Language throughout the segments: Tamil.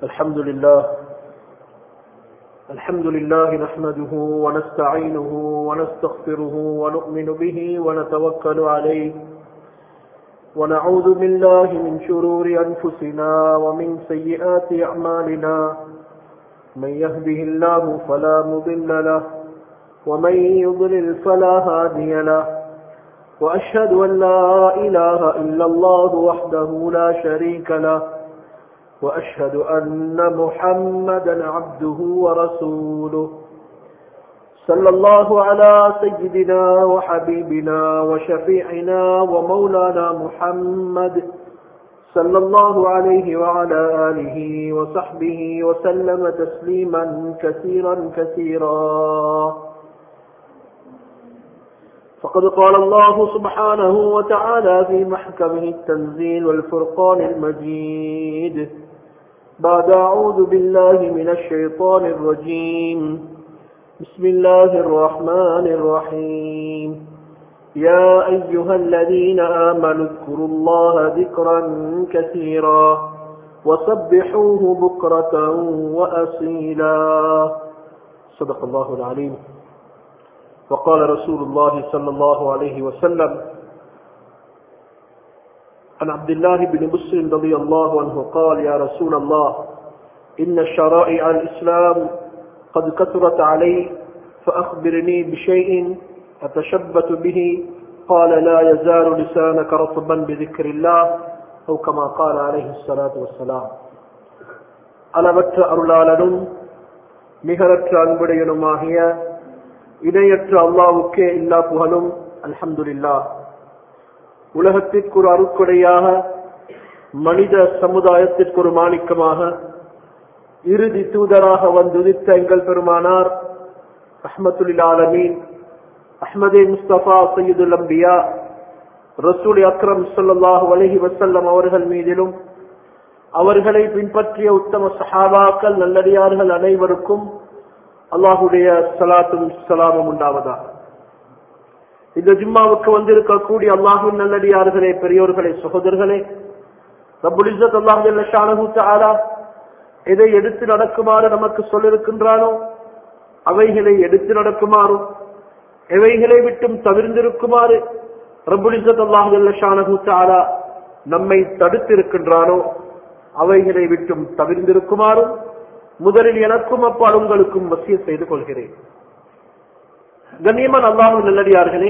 الحمد لله الحمد لله نحمده ونستعينه ونستغفره ونؤمن به ونتوكل عليه ونعوذ بالله من شرور أنفسنا ومن سيئات أعمالنا من يهده الله فلا مضل له ومن يضلل فلا هادي له وأشهد أن لا إله إلا الله وحده لا شريك له وأشهد أن محمدا عبده ورسوله صلى الله على سيدنا وحبيبنا وشفيعنا ومولانا محمد صلى الله عليه وعلى آله وصحبه وسلم تسليما كثيرا كثيرا فقد قال الله سبحانه وتعالى في محكمه التنزيل والفرقان المجيد بعد أعوذ بالله من الشيطان الرجيم بسم الله الرحمن الرحيم يا أيها الذين آمنوا اذكروا الله ذكرا كثيرا وسبحوه بكرة وأصيلا صدق الله العليم وقال رسول الله صلى الله عليه وسلم عن عبد الله بن مسلم رضي الله عنه قال يا رسول الله إن شرائع الإسلام قد كثرت علي فأخبرني بشيء أتشبت به قال لا يزال لسانك رطبا بذكر الله أو كما قال عليه الصلاة والسلام அளவற்ற அருளாளனும் நிகரற்ற அன்புடையனுமாகிய இணையற்ற அல்லாவுக்கே இல்லா புகழும் அல்ஹம்துலில்லா உலகத்திற்கு ஒரு அருக்குடையாக மனித சமுதாயத்திற்கு ஒரு மாணிக்கமாக இறுதி தூதராக வந்துதித்த எங்கள் பெருமானார் அஹமத்துல் ஆலமீன் அஹ்மதே முஸ்தபா சையதுல் அம்பியா ரசூல் அக்ரம் சொல்லல்லாஹு அலஹி வசல்லம் அவர்கள் மீதிலும் அவர்களை பின்பற்றிய உத்தம சஹாபாக்கள் நல்லடியார்கள் அனைவருக்கும் அல்லாஹுடைய சலாத்தும் சலாமும் உண்டாவதா இந்த ஜிம்மாவுக்கு வந்திருக்கக்கூடிய அல்லாஹின் நல்லடியார்களே பெரியோர்களே சகோதரர்களே ரபுலிசத் அல்லாஹு எதை எடுத்து நடக்குமாறு நமக்கு சொல்லிருக்கின்றானோ அவைகளை எடுத்து நடக்குமாறும் எவைகளை விட்டும் தவிர்ந்திருக்குமாறு ரபுலிசத் அல்லாஹு தாலா நம்மை தடுத்திருக்கின்றானோ அவைகளை விட்டும் தவிர்ந்திருக்குமாறும் முதலில் எனக்கும் அப்பால் உங்களுக்கும் வசிய செய்து கொள்கிறேன் கண்ணியமான அல்லாஹு நல்லடியார்களே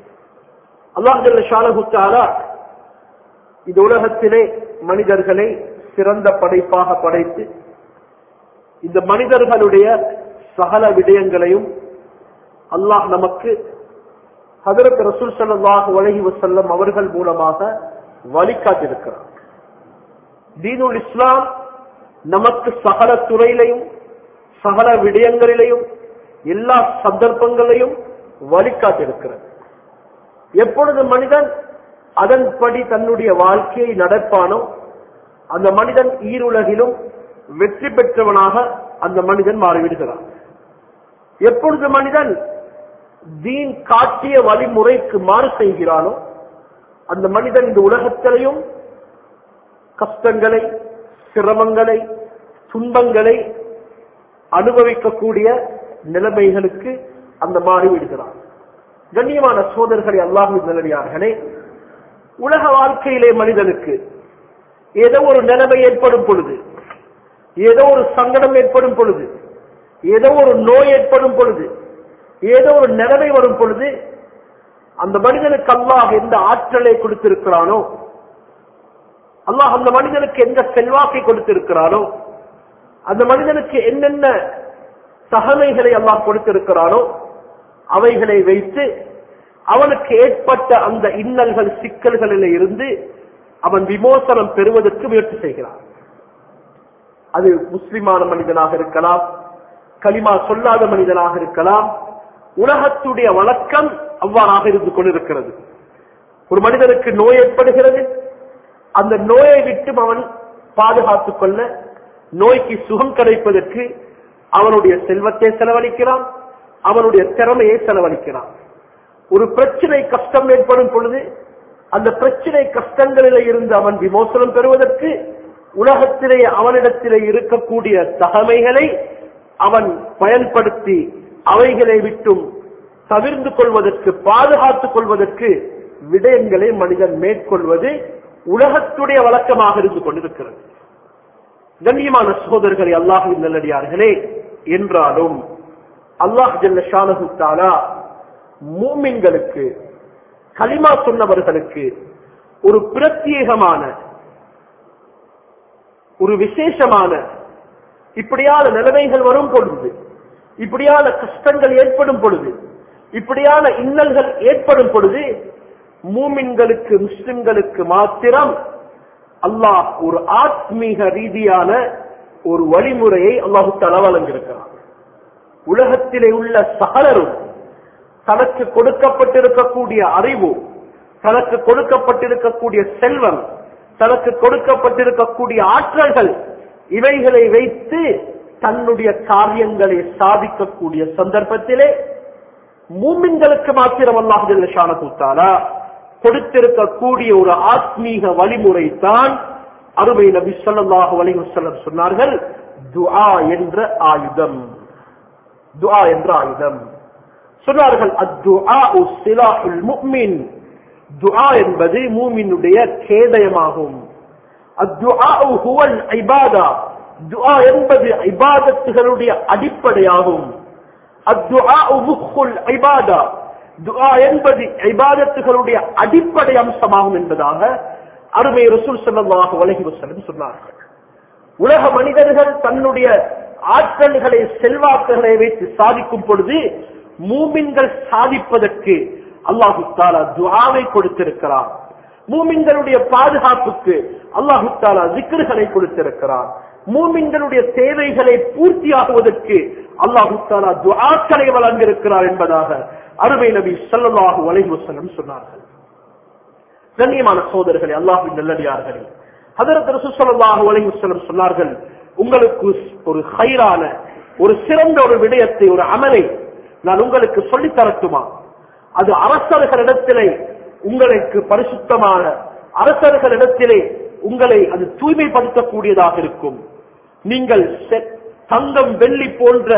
அல்லாஹாலா இந்த உலகத்திலே மனிதர்களை சிறந்த படைப்பாக படைத்து இந்த மனிதர்களுடைய சகல விடயங்களையும் அல்லாஹ் நமக்கு ஹதரத் ரசூல் சல்லாஹ் வலகி வசல்லம் அவர்கள் மூலமாக வழிகாட்டிருக்கிறார் தீனுல் இஸ்லாம் நமக்கு சகல துறையிலையும் சகல விடயங்களிலையும் எல்லா சந்தர்ப்பங்களையும் வழிகாட்டிருக்கிறது எப்பொழுது மனிதன் அதன்படி தன்னுடைய வாழ்க்கையை நடப்பானோ அந்த மனிதன் ஈருலகிலும் வெற்றி பெற்றவனாக அந்த மனிதன் மாறிவிடுகிறான் எப்பொழுது மனிதன் தீன் காட்டிய வழிமுறைக்கு மாறு செய்கிறானோ அந்த மனிதன் இந்த உலகத்திலையும் கஷ்டங்களை சிரமங்களை துன்பங்களை அனுபவிக்கக்கூடிய நிலைமைகளுக்கு அந்த மாறி விடுகிறார் கண்ணியமான சோதர்களை அல்லாஹு நிலையார்களே உலக வாழ்க்கையிலே மனிதனுக்கு ஏதோ ஒரு நிலைமை ஏற்படும் பொழுது ஏதோ ஒரு சங்கடம் ஏற்படும் பொழுது ஏதோ ஒரு நோய் ஏற்படும் பொழுது ஏதோ ஒரு நிலைமை வரும் பொழுது அந்த மனிதனுக்கு அல்லாஹ் எந்த ஆற்றலை கொடுத்திருக்கிறானோ அல்லாஹ் அந்த மனிதனுக்கு எந்த செல்வாக்கை கொடுத்திருக்கிறானோ அந்த மனிதனுக்கு என்னென்ன தகமைகளை அல்லாஹ் கொடுத்திருக்கிறானோ அவைகளை வைத்து அவனுக்கு ஏற்பட்ட அந்த இன்னல்கள் சிக்கல்களில் இருந்து அவன் விமோசனம் பெறுவதற்கு முயற்சி செய்கிறான் அது முஸ்லிமான மனிதனாக இருக்கலாம் களிமா சொல்லாத மனிதனாக இருக்கலாம் உலகத்துடைய வழக்கம் அவ்வாறாக இருந்து கொண்டிருக்கிறது ஒரு மனிதனுக்கு நோய் ஏற்படுகிறது அந்த நோயை விட்டு அவன் பாதுகாத்துக் கொள்ள நோய்க்கு சுகம் கிடைப்பதற்கு அவனுடைய செல்வத்தை செலவழிக்கிறான் அவனுடைய திறமையை செலவழிக்கிறான் ஒரு பிரச்சனை கஷ்டம் ஏற்படும் பொழுது அந்த பிரச்சனை கஷ்டங்களில் இருந்து அவன் விமோசனம் பெறுவதற்கு உலகத்திலே அவனிடத்திலே இருக்கக்கூடிய தகமைகளை அவன் பயன்படுத்தி அவைகளை விட்டும் தவிர்ந்து கொள்வதற்கு பாதுகாத்துக் கொள்வதற்கு விடயங்களை மனிதன் மேற்கொள்வது உலகத்துடைய வழக்கமாக இருந்து கொண்டிருக்கிறது கண்ணியமான சகோதரர்களை அல்லாஹுவின் நல்லடியார்களே என்றாலும் அல்லாஹ் ஜல்ல ஷானஹு தஆலா மூமின்களுக்கு கலிமா சொன்னவர்களுக்கு ஒரு பிரத்யேகமான ஒரு விசேஷமான இப்படியான நிலைமைகள் வரும் பொழுது இப்படியான கஷ்டங்கள் ஏற்படும் பொழுது இப்படியான இன்னல்கள் ஏற்படும் பொழுது மூமின்களுக்கு முஸ்லிம்களுக்கு மாத்திரம் அல்லாஹ் ஒரு ஆத்மீக ரீதியான ஒரு வழிமுறையை அல்லாஹு தலா வழங்கியிருக்கிறார் உலகத்திலே உள்ள சகலரும் தனக்கு கொடுக்கப்பட்டிருக்கக்கூடிய அறிவு தனக்கு கொடுக்கப்பட்டிருக்கக்கூடிய செல்வம் தனக்கு கொடுக்கப்பட்டிருக்கக்கூடிய ஆற்றல்கள் இவைகளை வைத்து தன்னுடைய காரியங்களை சாதிக்கக்கூடிய சந்தர்ப்பத்திலே மூமின்களுக்கு மாத்திரம் அல்லாஹு கூத்தாலா கொடுத்திருக்கக்கூடிய ஒரு ஆத்மீக வழிமுறை தான் அருமை நபி ஸல்லல்லாஹு அலைஹி வஸல்லம் சொன்னார்கள் துஆ என்ற ஆயுதம் துஆ என்ற ஆயுதம் சொன்னார்கள் அத்துஆஉ சிலாஹுல் முஃமின் துஆ என்பது மூமினுடைய கேடயமாகும் அத்துஆஉ ஹுவல் இபாதா துஆ என்பது இபாதத்துகளுடைய அடிப்படையாகும் அத்துஆஉ முக்குல் இபாதா துஆ என்பது இபாதத்துகளுடைய அடிப்படை அம்சமாகும் என்பதாக அருமை ரசூல் ஸல்லல்லாஹு அலைஹி வஸல்லம் சொன்னார்கள் உலக மனிதர்கள் தன்னுடைய ஆற்றல்களை செல்வாக்குகளை வைத்து சாதிக்கும் பொழுது மூமின்கள் சாதிப்பதற்கு அல்லாஹு தாலா துஆவை கொடுத்திருக்கிறார் மூமின்களுடைய பாதுகாப்புக்கு அல்லாஹு தாலா ஜிக்ருகளை கொடுத்திருக்கிறார் மூமின்களுடைய தேவைகளை பூர்த்தியாகுவதற்கு அல்லாஹு தாலா துஆக்களை வழங்கியிருக்கிறார் என்பதாக அருமை நபி ஸல்லல்லாஹு அலைஹி வஸல்லம் சொன்னார்கள் கண்ணியமான சோதரர்களே அல்லாஹ்வின் நல்லடியார்களே ஹதரத் ரசூல் ஸல்லல்லாஹு அலைஹி வஸல்லம் சொன்னார்கள் உங்களுக்கு ஒரு ஹைரான ஒரு சிறந்த ஒரு விடயத்தை ஒரு அமலை நான் உங்களுக்கு சொல்லித் தரட்டுமா அது அரசர்களிடத்திலே உங்களுக்கு பரிசுத்தமான அரசர்களிடத்திலே உங்களை அது தூய்மைப்படுத்தக்கூடியதாக இருக்கும் நீங்கள் செ- தங்கம் வெள்ளி போன்ற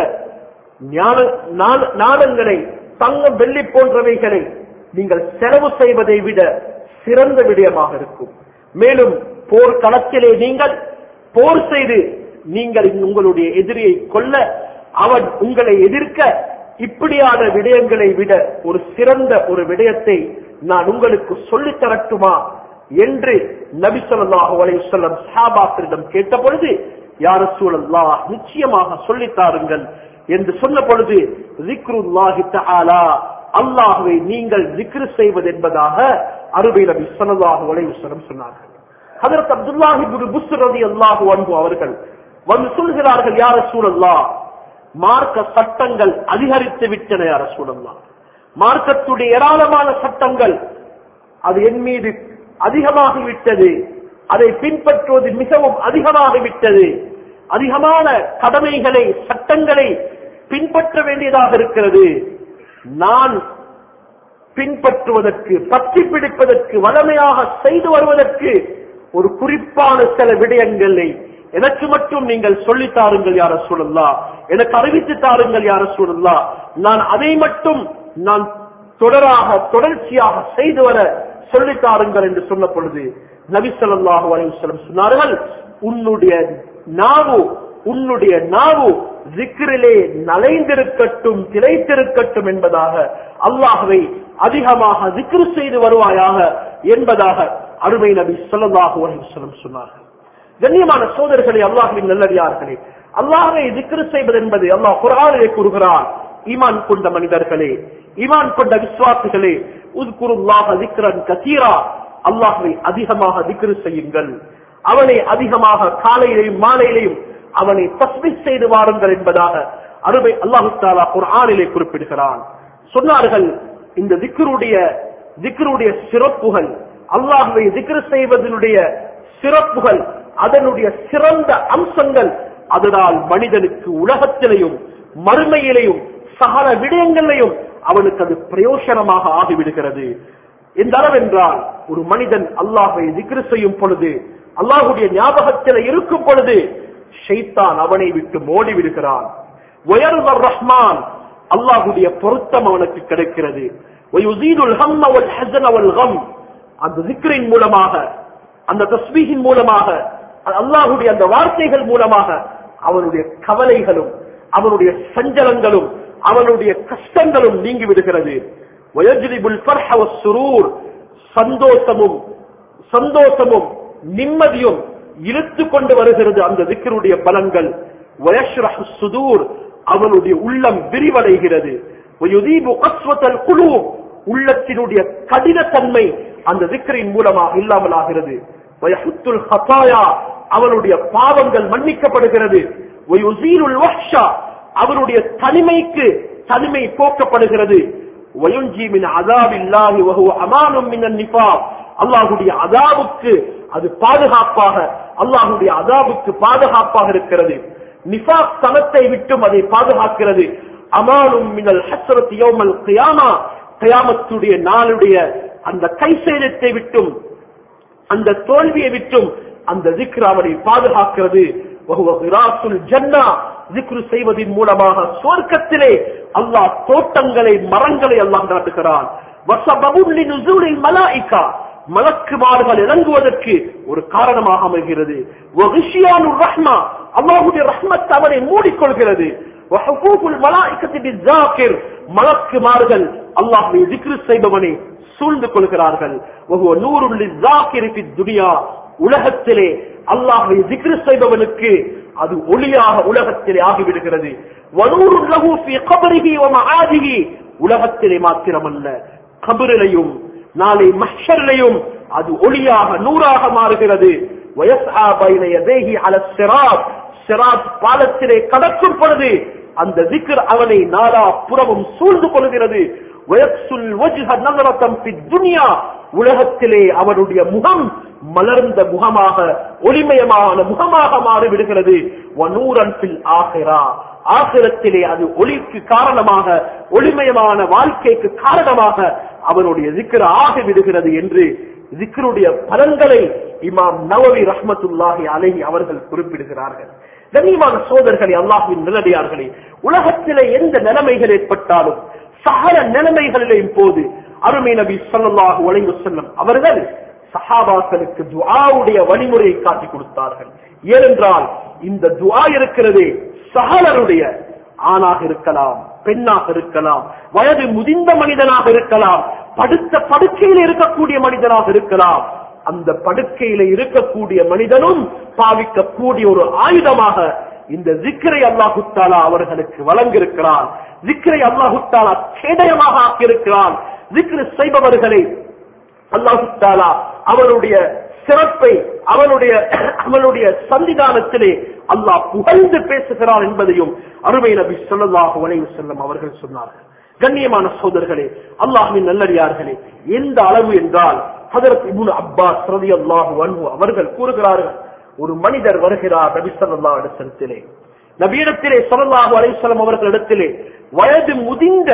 ஞான- நாண- நாணங்களை தங்கம் வெள்ளி போன்றவைகளை நீங்கள் செலவு செய்வதை விட சிறந்த விடயமாக இருக்கும் மேலும் போர்க்களத்திலே நீங்கள் போர் செய்து நீங்கள் உங்களுடைய எதிரியை கொல்ல அவன் உங்களை எதிர்க்க இப்படியான விடயங்களை விட ஒரு சிறந்த ஒரு விடயத்தை நான் உங்களுக்கு சொல்லித் தரட்டுமா என்று நபி ஸல்லல்லாஹு அலைஹி வஸல்லம் சஹாபாக்களிடம் கேட்ட பொழுது யார் ரசூலல்லாஹ் நிச்சயமாக சொல்லித் தாருங்கள் என்று சொன்ன பொழுது ذிக்ருல்லாஹி தஆலா அல்லாஹ்வை நீங்கள் zikr செய்வது என்பதாக அருமை நபி ஸல்லல்லாஹு அலைஹி வஸல்லம் சொன்னார்கள் ஹஜரத் அப்துல்லாஹ் இப்னு புஸ்ர் ரலியல்லாஹு அன்ஹு அவர்கள் வந்து சொல்கிறார்கள் யார் ரசூலல்லாஹ் மார்க்க சட்டங்கள் அதிகரித்து விட்டன யார் ரசூலல்லாஹ் மார்க்கத்துடைய ஏராளமான சட்டங்கள் அது என் மீது அதிகமாகிவிட்டது அதை பின்பற்றுவது மிகவும் அதிகமாகிவிட்டது அதிகமான கடமைகளை சட்டங்களை பின்பற்ற வேண்டியதாக இருக்கிறது நான் பின்பற்றுவதற்கு பற்றி பிடிப்பதற்கு வளமையாக செய்து வருவதற்கு ஒரு குறிப்பான சில விடயங்களை எனக்கு மட்டும் நீங்கள் சொல்லித் தாருங்கள் யார சூழல்லா எனக்கு அறிவித்து தாருங்கள் யார சூழல்லா நான் அதை மட்டும் நான் தொடராக தொடர்ச்சியாக செய்து வர சொல்லித் தாருங்கள் என்று சொன்ன பொழுது நபி ஸல்லல்லாஹு அலைஹி வஸல்லம் சொன்னார்கள் உன்னுடைய நாவு உன்னுடைய நாவு ஜிக்ரிலே நலைந்திருக்கட்டும் திளைத்திருக்கட்டும் என்பதாக அல்லாஹ்வை அதிகமாக ஜிக்ரு செய்து வருவாயாக என்பதாக அருமை நபி ஸல்லல்லாஹு அலைஹி வஸல்லம் சொன்னார்கள் கண்ணியமான சோதர்களே அல்லாஹ்வின் நல்லடியார்களே அல்லாஹ்வை ஜிக்ரு செய்வது என்பது அல்லாஹ் குர்ஆனிலே கூறுகிறான் ஈமான் கொண்ட மனிதர்களே ஈமான் கொண்ட விசுவாசிகளே உத்குருல்லாஹ திக்ரன் கதீரா அல்லாஹ்வை அதிகமாக திக்ரு செய்யுங்கள் அவனை அதிகமாக காலையிலையும் மாலையிலையும் அவனை தஸ்மித் செய்து வாருங்கள் என்பதாக அருமை அல்லாஹு தாலா குர்ஆனிலே குறிப்பிடுகிறான் சொன்னார்கள் இந்த திக்ருடைய திக்ருடைய சிறப்புகள் அல்லாஹ்வை திக்ரு செய்வதனுடைய சிறப்புகள் அதனுடைய சிறந்த அம்சங்கள் அதனால் மனிதனுக்கு உலகத்திலையும் மறுமையிலையும் சகல விடயங்களிலையும் அவனுக்கு அது பிரயோசனமாக ஆகிவிடுகிறது எந்த அளவென்றால் ஒரு மனிதன் அல்லாஹை திக்ரு செய்யும் பொழுது அல்லாஹுடைய ஞாபகத்தில் இருக்கும் பொழுது ஷைத்தான் அவனை விட்டு மோடி விடுகிறான் உயர்வர் ரஹ்மான் அல்லாஹுடைய பொருத்தம் அவனுக்கு கிடைக்கிறது வயுசீதுல் ஹம்ம வல் ஹஸன வல் கம் அந்த zikரின் மூலமாக அந்த தஸ்பீஹின் மூலமாக அல்லாஹுடைய அந்த வார்த்தைகள் மூலமாக அவனுடைய கவலைகளும் அவனுடைய சஞ்சலங்களும் அவனுடைய கஷ்டங்களும் நீங்கி விடுகிறது வயஜ்ரிபுல் ஃபர்ஹ வஸ்ஸுரூர் சந்தோஷமும் சந்தோஷமும் நிம்மதியும் இழுத்து கொண்டு வருகிறது அந்த திக்கருடைய பலன்கள் வயஷ்ரஹு சுதூர் அவனுடைய உள்ளம் விரிவடைகிறது வயுதீபு கஸ்வத்தல் குழு உள்ளத்தினுடைய கடினத்தன்மை அந்த திக்கரின் மூலமாக இல்லாமல் ஆகிறது வயசுத்துல் ஹதாயா அவனுடைய பாவங்கள் மன்னிக்கப்படுகிறது வயுசீருல் வஹ்ஷா அவனுடைய தனிமைக்கு தனிமை போக்கப்படுகிறது வயுஞ்சி மின் அதாபில்லாஹி வஹுவ அமானும் மினன் நிஃபாப் அல்லாஹ்வுடைய அதாபுக்கு அது பாதுகாப்பாக அல்லாஹ்வுடைய அதாபுக்கு பாதுகாப்பாக இருக்கிறது நிஃபாக் தனத்தை விட்டும் அதை பாதுகாக்கிறது அமானும் மினல் ஹஸ்ரத் யௌமல் கியாமா கியாமத்துடைய நாளுடைய அந்த கைசேதத்தை விட்டும் அந்த தோல்வியை விட்டும் அந்த ஜிக்ர் அவனை பாதுகாக்கிறது வஹுவ கிராசுல் ஜன்னா ஜிக்ரு செய்வதன் மூலமாக சுவர்க்கத்திலே அல்லாஹ் தோட்டங்களை மரங்களை அல்லாஹ் நாட்டுகிறான் வசபபுல் லினுசூலில் மலாயிகா மலக்குமார்கள் இறங்குவதற்கு ஒரு காரணமாக அமைகிறது வகிஷியானுர் ரஹ்மா அல்லாஹுடைய ரஹ்மத் அவனை மூடிக்கொள்கிறது வஹுகூகுல் மலாயிகத்தி பிஸ்ஸாகிர் மலக்குமார்கள் அல்லாஹ்வை ஜிக்ரு செய்பவனை சூழ்ந்து கொள்கிறார்கள் வஹுவ நூருல் லிஸ்ஸாகிரி ஃபித் துனியா உலகத்திலே அல்லாஹ்வை ஜிக்ரு செய்பவனுக்கு அது ஒளியாக உலகத்திலே ஆகிவிடுகிறது வனூருல் லஹு ஃபீ கபரிஹி வ மஆதிஹி உலகத்திலே மாத்திரமல்ல கபரிலையும் நாளை மஹ்ஷரிலையும் அது ஒளியாக நூறாக மாறுகிறது வயஸ்ஆ பைன யதைஹி அல சிராத் சிராத் பாலத்திலே கடக்கும் பொழுது அந்த திக்ர் அவனை நாலா புறமும் சூழ்ந்து கொள்கிறது வயசுல் வஜ்ஹ நகரத்தம் ஃபி துனியா உலகத்திலே அவனுடைய முகம் மலர்ந்த முகமாக ஒளிமயமான முகமாக மாறிவிடுகிறது வனூரன் ஃபில் ஆஹிரா ஆகிரத்திலே அது ஒளிக்கு காரணமாக ஒளிமயமான வாழ்க்கைக்கு காரணமாக அவனுடைய ஜிக்ர ஆகிவிடுகிறது என்று ஜிக்ருடைய பலன்களை இமாம் நவவி ரஹ்மத்துல்லாஹி அலைஹி அவர்கள் குறிப்பிடுகிறார்கள் கண்ணியமான சோதர்களே அல்லாஹுவின் நிலடியார்களே உலகத்திலே எந்த நிலைமைகள் ஏற்பட்டாலும் சகல நிலைமைகளிலேயும் போது அருமை நபி ஸல்லல்லாஹு அலைஹி வஸல்லம் அவர்கள் சஹாபாக்களுக்கு துஆவுடைய வழிமுறையை காட்டி கொடுத்தார்கள் ஏனென்றால் இந்த துஆ இருக்கிறதே சகலருடைய ஆணாக இருக்கலாம் பெண்ணாக இருக்கலாம் வயது முதிர்ந்த மனிதனாக இருக்கலாம் படுத்த படுக்கையில் இருக்கக்கூடிய மனிதனாக இருக்கலாம் அந்த படுக்கையில இருக்கக்கூடிய மனிதனும் பாவிக்கக்கூடிய ஒரு ஆயுதமாக இந்த ஜிக்கரை அல்லாஹுத்தாலா அவர்களுக்கு வழங்கியிருக்கிறான் ஜிக்கரை அல்லாஹுத்தாலா கேடயமாக ஆக்கியிருக்கிறான் ஜிக்ரு செய்பவர்களை அல்லாஹுத்தாலா அவருடைய சிறப்பை அவனுடைய அவனுடைய சன்னிதானத்திலே அல்லாஹ் புகழ்ந்து பேசுகிறான் என்பதையும் அருமை நபி ஸல்லல்லாஹு அலைஹி வஸல்லம் அவர்கள் சொன்னார்கள் கண்ணியமான சோதர்களே அல்லாஹ்வின் நல்லடியார்களே எந்த அளவு என்றால் ஹதரத் இப்னு அப்பாஸ் ரலியல்லாஹு அன்ஹு அவர்கள் கூறுகிறார்கள் ஒரு மனிதர் வருகிறார் நபி ஸல்லல்லாஹு அலைஹி வஸல்லத்திலே நபியிடத்திலே ஸல்லல்லாஹு அலைஹி வஸல்லம் அவர்களிடத்திலே வயது முதிர்ந்த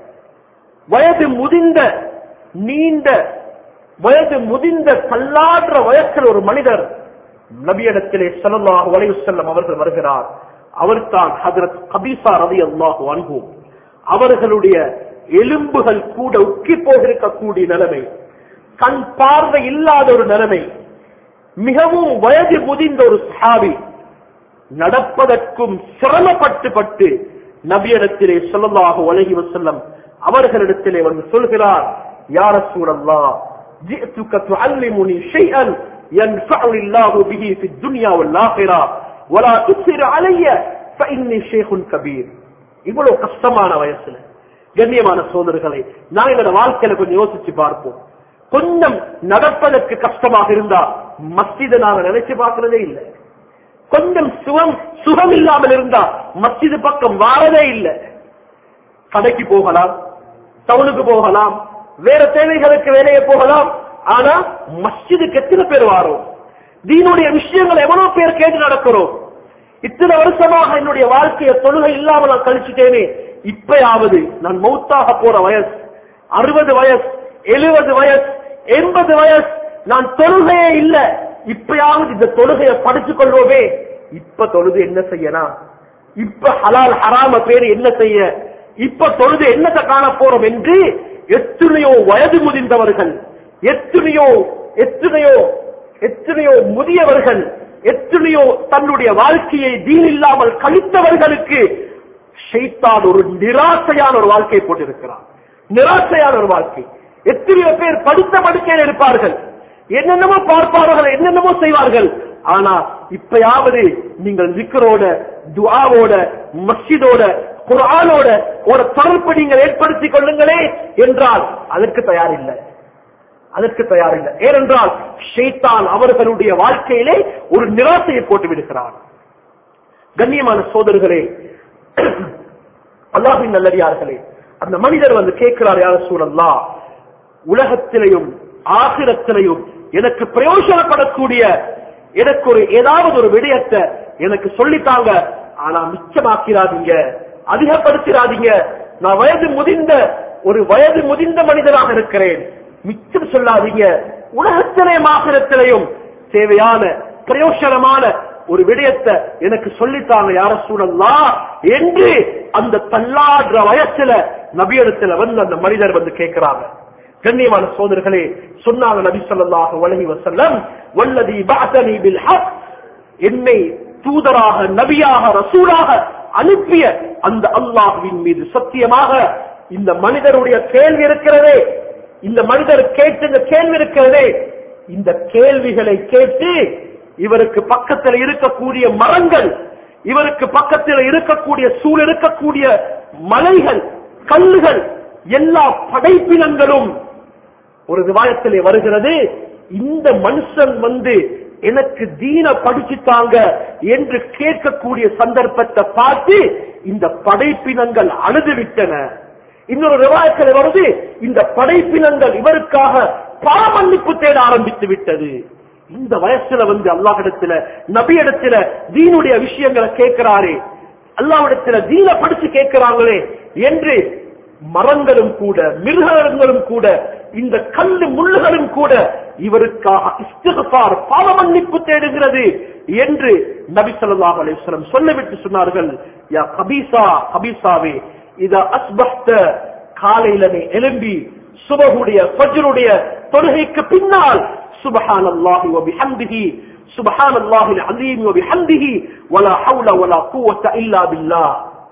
வயது முதிர்ந்த நீண்ட வயது முதிர்ந்த தள்ளாடுற வயசில் ஒரு மனிதர் நபியிடத்திலே ஸல்லல்லாஹு அலைஹி வஸல்லம் அவர்கள் வருகிறார் அவர்தான் ஹஜரத் கபீசா ரலியல்லாஹு அன்ஹு அவர்களுடைய எலும்புகள் கூட உக்கி போகிருக்கக்கூடிய நிலைமை கண் பார்வை இல்லாத ஒரு நிலைமை மிகவும் வயது முதிர்ந்த ஒரு சஹாபி நடப்பதற்கும் சிரமப்பட்டு பட்டு நபியிடத்திலே ஸல்லல்லாஹு அலைஹி வஸல்லம் அவர்களிடத்திலே வந்து சொல்கிறார் யார சூழல்லா جئتك تعلمني شيئا ينفعني الله به في الدنيا والآخرة ولا تكثر علي فإني شيخ كبير இவ்வளவு கஷ்டமான வயசுல கண்ணியமான சோதர்களே நான் என்னோட வாழ்க்கையில கொஞ்சம் யோசிச்சு பார்ப்போம் கொஞ்சம் நடப்பதற்கு கஷ்டமாக இருந்தா மஸ்ஜித நாங்க நினைச்சு பார்க்கிறதே இல்லை கொஞ்சம் சுகம் சுகம் இல்லாமல் இருந்தா மஸ்ஜிது பக்கம் வாரதே இல்லை கடைக்கு போகலாம் டவுனுக்கு போகலாம் வேற தேவைகளுக்கு வேலையை போகலாம் ஆனா மஸ்ஜிதுக்கு எத்தனை பேர் வாரோம் தீனுடைய விஷயங்கள் எவ்வளவு பேர் கேட்டு நடக்கிறோம் இத்தனை வருஷமாக என்னுடைய வாழ்க்கைய தொழுகை இல்லாம நான் கழிச்சுட்டேனே இப்பயாவது நான் மௌத்தாக போற வயசு அறுபது வயசு எழுபது வயசு எண்பது வயசு நான் தொழுகையே இல்ல இப்பயாவது இந்த தொழுகையை படிச்சுக் கொள்வோமே இப்ப தொழுது என்ன செய்யலாம் இப்ப ஹலால் ஹராம பேரு என்ன செய்ய இப்ப தொழுது என்னத்தை காண போறோம் என்று எத்தனையோ வயது முதிர்ந்தவர்கள் எத்தனையோ எத்தனையோ எத்தனையோ முதியவர்கள் எத்தனையோ தன்னுடைய வாழ்க்கையை தீன் இல்லாமல் கழித்தவர்களுக்கு ஷைத்தான் ஒரு நிராசையான ஒரு வாழ்க்கையை போட்டிருக்கிறான் நிராசையான ஒரு வாழ்க்கை எத்தனையோ பேர் படித்த படுக்கையில் இருப்பார்கள் என்னென்னமோ பார்ப்பார்கள் என்னென்னமோ செய்வார்கள் ஆனா இப்பயாவது நீங்கள் விக்கரோட துஆவோட மஸ்ஜிதோட குர்ஆனோட ஒரு தொடர்பு நீங்கள் ஏற்படுத்திக் கொள்ளுங்களே என்றால் அதற்கு தயாரில்லை அதற்கு தயாரில்லை ஏனென்றால் ஷைத்தான் அவர்களுடைய வாழ்க்கையிலே ஒரு நிராசையை போட்டு விடுகிறான் கண்ணியமான சோதர்களே அல்லாஹின் நல்லடியார்களே அந்த மனிதர் வந்து கேட்கிறார் யார சூழல்லா உலகத்திலையும் ஆகிரத்திலையும் எனக்கு பிரயோஜனப்படக்கூடிய எனக்கு ஒரு ஏதாவது ஒரு விடயத்தை எனக்கு சொல்லித்தாங்க ஆனா மிச்சமாக்கிறாதீங்க அதிகப்படுத்திடாதீங்க நான் வயது முதிர்ந்த ஒரு வயது முதிர்ந்த மனிதனாக இருக்கிறேன் மிச்சம் சொல்லாதீங்க உலகத்திலையும் ஆகிரத்திலையும் தேவையான பிரயோஜனமான ஒரு விடயத்தை எனக்கு சொல்லித்தாங்க யார சூழல்லா என்று அந்த தள்ளாடுற வயசுல நபியிடத்துல வந்து அந்த மனிதர் வந்து கேட்கிறாங்க கண்ணியமான சோதர்களே சொன்னாங்க நபி ஸல்லல்லாஹு அலைஹி வஸல்லம் வல்லதி பஅதனி பில் ஹக் என்னை தூதராக நபியாக ரசூலாக அனுப்பிய அந்த அல்லாஹ்வின் மீது சத்தியமாக இந்த மனிதருடைய கேள்வி இருக்கிறதே இந்த மனிதர் கேட்ட இந்த கேள்வி இருக்கிறதே இந்த கேள்விகளை கேட்டு இவருக்கு பக்கத்தில் இருக்கக்கூடிய மரங்கள் இவருக்கு பக்கத்தில் இருக்கக்கூடிய சூழ் இருக்கக்கூடிய மலைகள் கல்லுகள் எல்லா படைப்பினங்களும் ஒரு விவாயத்திலே வருகிறது இந்த மனுஷன் வந்து எனக்கு தீன படிச்சுட்டாங்க என்று கேட்கக்கூடிய சந்தர்ப்பத்தை பார்த்து இந்த படைப்பினங்கள் அழுது விட்டன இன்னொரு விவாயத்தில் வருது இந்த படைப்பினங்கள் இவருக்காக பாமன்னிப்பு தேட ஆரம்பித்து விட்டது இந்த வயசுல வந்து அல்லாஹிடத்துல நபியிடத்துல தீனுடைய விஷயங்களை கேட்கிறாரே அல்லாவிடத்துல தீன படிச்சு கேட்கிறாங்களே என்று மரங்களும் கூட மிருகங்களும் கூட இந்த கல்லு முள்ளுகளும் கூட இவருக்காக இஸ்திகபார் பாவ மன்னிப்பு தேடுகிறது என்று நபி ஸல்லல்லாஹு அலைஹி வஸல்லம் சொல்லிவிட்டு சொன்னார்கள் யா கபீசா கபீசாவே இத அஸ்பஹ்த காலையில நீ எழும்பி சுபகுடைய ஃபஜ்ருடைய தொழுகைக்கு பின்னால் سبحان الله وبحمده سبحان الله العظيم وبحمده ولا حول ولا قوة إلا بالله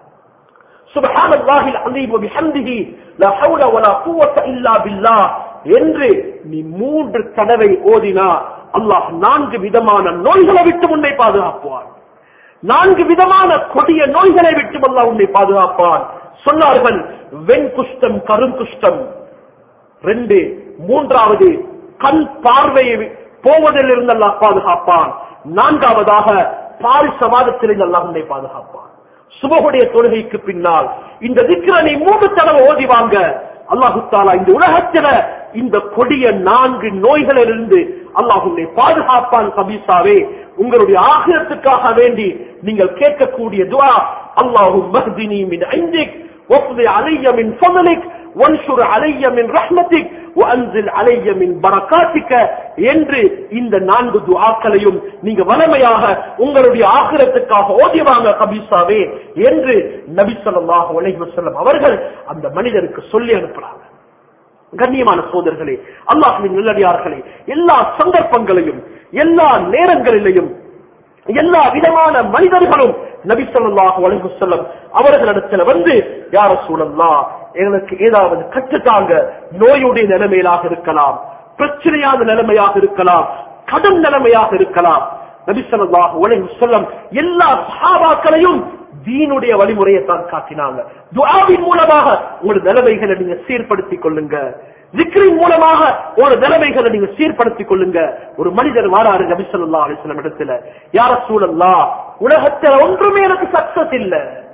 سبحان الله العظيم وبحمده لا حول ولا قوة إلا بالله என்று நீ மூன்று தடவை ஓதினா அல்லாஹ் நான்கு விதமான நோய்களை விட்டு உன்னை பாதுகாப்பான் நான்கு விதமான கொடிய நோய்களை விட்டு அல்லாஹ் உன்னை பாதுகாப்பான் சொன்னார்கள் வெண்குஷ்டம் கருங்குஷ்டம் ரெண்டு மூன்றாவது கண் பார்வையை போவதில் இருந்து அல்லாஹ் பாதுகாப்பான் நான்காவதாக பாரிசவாதத்தில் அல்லாஹ் உன்னை பாதுகாப்பான் சுபகுடைய தொழுகைக்கு பின்னால் இந்த திக்ரனை மூன்று தடவை ஓதி வாங்க அல்லாஹு தாலா இந்த உலகத்தில இந்த கொடிய நான்கு நோய்களிலிருந்து அல்லாஹ் உன்னை பாதுகாப்பான் கபீசாவே உங்களுடைய ஆகிரத்துக்காக வேண்டி நீங்கள் கேட்கக்கூடிய துவா அல்லாஹு மஹ்தினி மின் ஐந்திக் وَاقْضِ عَلَيَّ مِنْ فَضْلِكَ وَانْشُرْ عَلَيَّ مِنْ رَحْمَتِكَ وَأَنْزِلْ عَلَيَّ مِنْ بَرَكَاتِكَ என்று இந்த நான்கு துஆக்களையும் நீங்க வளமையாக உங்களுடைய ஆகிரத்துக்காக ஓதிவாங்க கபீசாவே என்று நபி ஸல்லல்லாஹு அலைஹி வஸல்லம் அவர்கள் அந்த மனிதருக்கு சொல்லி அனுப்புறாங்க கண்ணியமான சோதர்களே அல்லாஹ்வின் நல்லடியார்களே எல்லா சந்தர்ப்பங்களையும் எல்லா நேரங்களிலையும் எல்லா விதமான மனிதர்களும் நபி ஸல்லல்லாஹு அலைஹி வஸல்லம் அவர்களிடத்துல வந்து யார சூழல்லா எங்களுக்கு ஏதாவது கற்றுத்தாங்க நோயுடைய நிலைமையிலாக இருக்கலாம் பிரச்சனையான நிலைமையாக இருக்கலாம் கடன் நிலைமையாக இருக்கலாம் நபி ஸல்லல்லாஹு அலைஹி வஸல்லம் எல்லா சஹாபாக்களையும் தீனுடைய வழிமுறையை தான் காட்டினாங்க துஆவின் மூலமாக உங்களுடைய நிலைமைகளை நீங்க சீர்படுத்திக் கொள்ளுங்க ஜிக்ரின் மூலமாக ஒரு நிலைமைகளை நீங்க சீர்படுத்திக் கொள்ளுங்க ஒரு மனிதர் வாராரு நபி ஸல்லல்லாஹு அலைஹி வஸல்லம் இடத்துல யார சூழல்லா உலகத்துல ஒன்றுமே எனக்கு சக்சஸ் இல்ல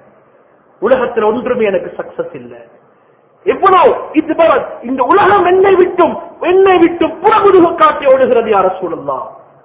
உலகத்துல ஒன்றுமே எனக்கு சக்சஸ் இல்ல எவ்வளவு இது போல இந்த உலகம் என்னை விட்டும் என்னை விட்டும் புறமுதுகு காட்டி ஓடுகிறது யார சூழல்லா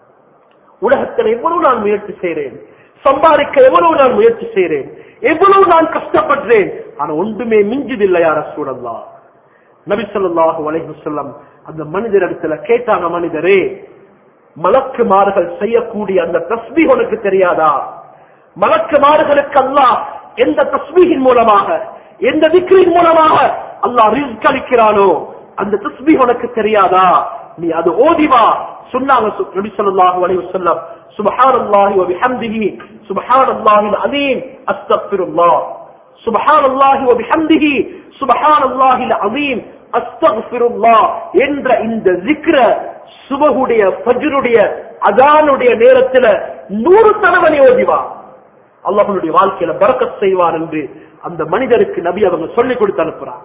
உலகத்தில் எவ்வளவு நான் முயற்சி செய்கிறேன் சம்பாதிக்க எவ்வளவு நான் முயற்சி செய்கிறேன் எவ்வளவு நான் கஷ்டப்படுறேன் ஆனா ஒன்றுமே மிஞ்சுதில்லை யார சூழல்லா நபி ஸல்லல்லாஹு அலைஹி வஸல்லம் அந்த மனிதரிடத்துல கேட்டாங்க மனிதரே மலக்குமார்கள் செய்யக்கூடிய அந்த தஸ்பீ உனக்கு தெரியாதா மலக்குமார்களுக்கு அல்லாஹ் எந்த தஸ்பீகின் மூலமாக எந்த விக்ரின் மூலமாக அல்லாஹ் ரிஸ்க் அளிக்கிறானோ அந்த தஸ்பீ உனக்கு தெரியாதா நீ அது ஓதிவா சொன்னாங்க சு- நபி ஸல்லல்லாஹு அலைஹி வஸல்லம் சுப்ஹானல்லாஹி வ பிஹம்திஹி சுப்ஹானல்லாஹில் அலீம் அஸ்தக்ஃபிருல்லாஹ் சுப்ஹானல்லாஹி வ பிஹம்திஹி சுப்ஹானல்லாஹில் அலீம் அஸ்தக்ஃபிருல்லாஹ் என்ற இந்த zikra சுபஹுடைய ஃபஜ்ருடைய அதானுடைய நேரத்துல நூறு தடவை நீ ஓதிவா அல்லாஹ்வுடைய வாழ்க்கையில பரக்கத் செய்வார் என்று அந்த மனிதருக்கு நபி அவங்க சொல்லிக் கொடுத்து அனுப்புறார்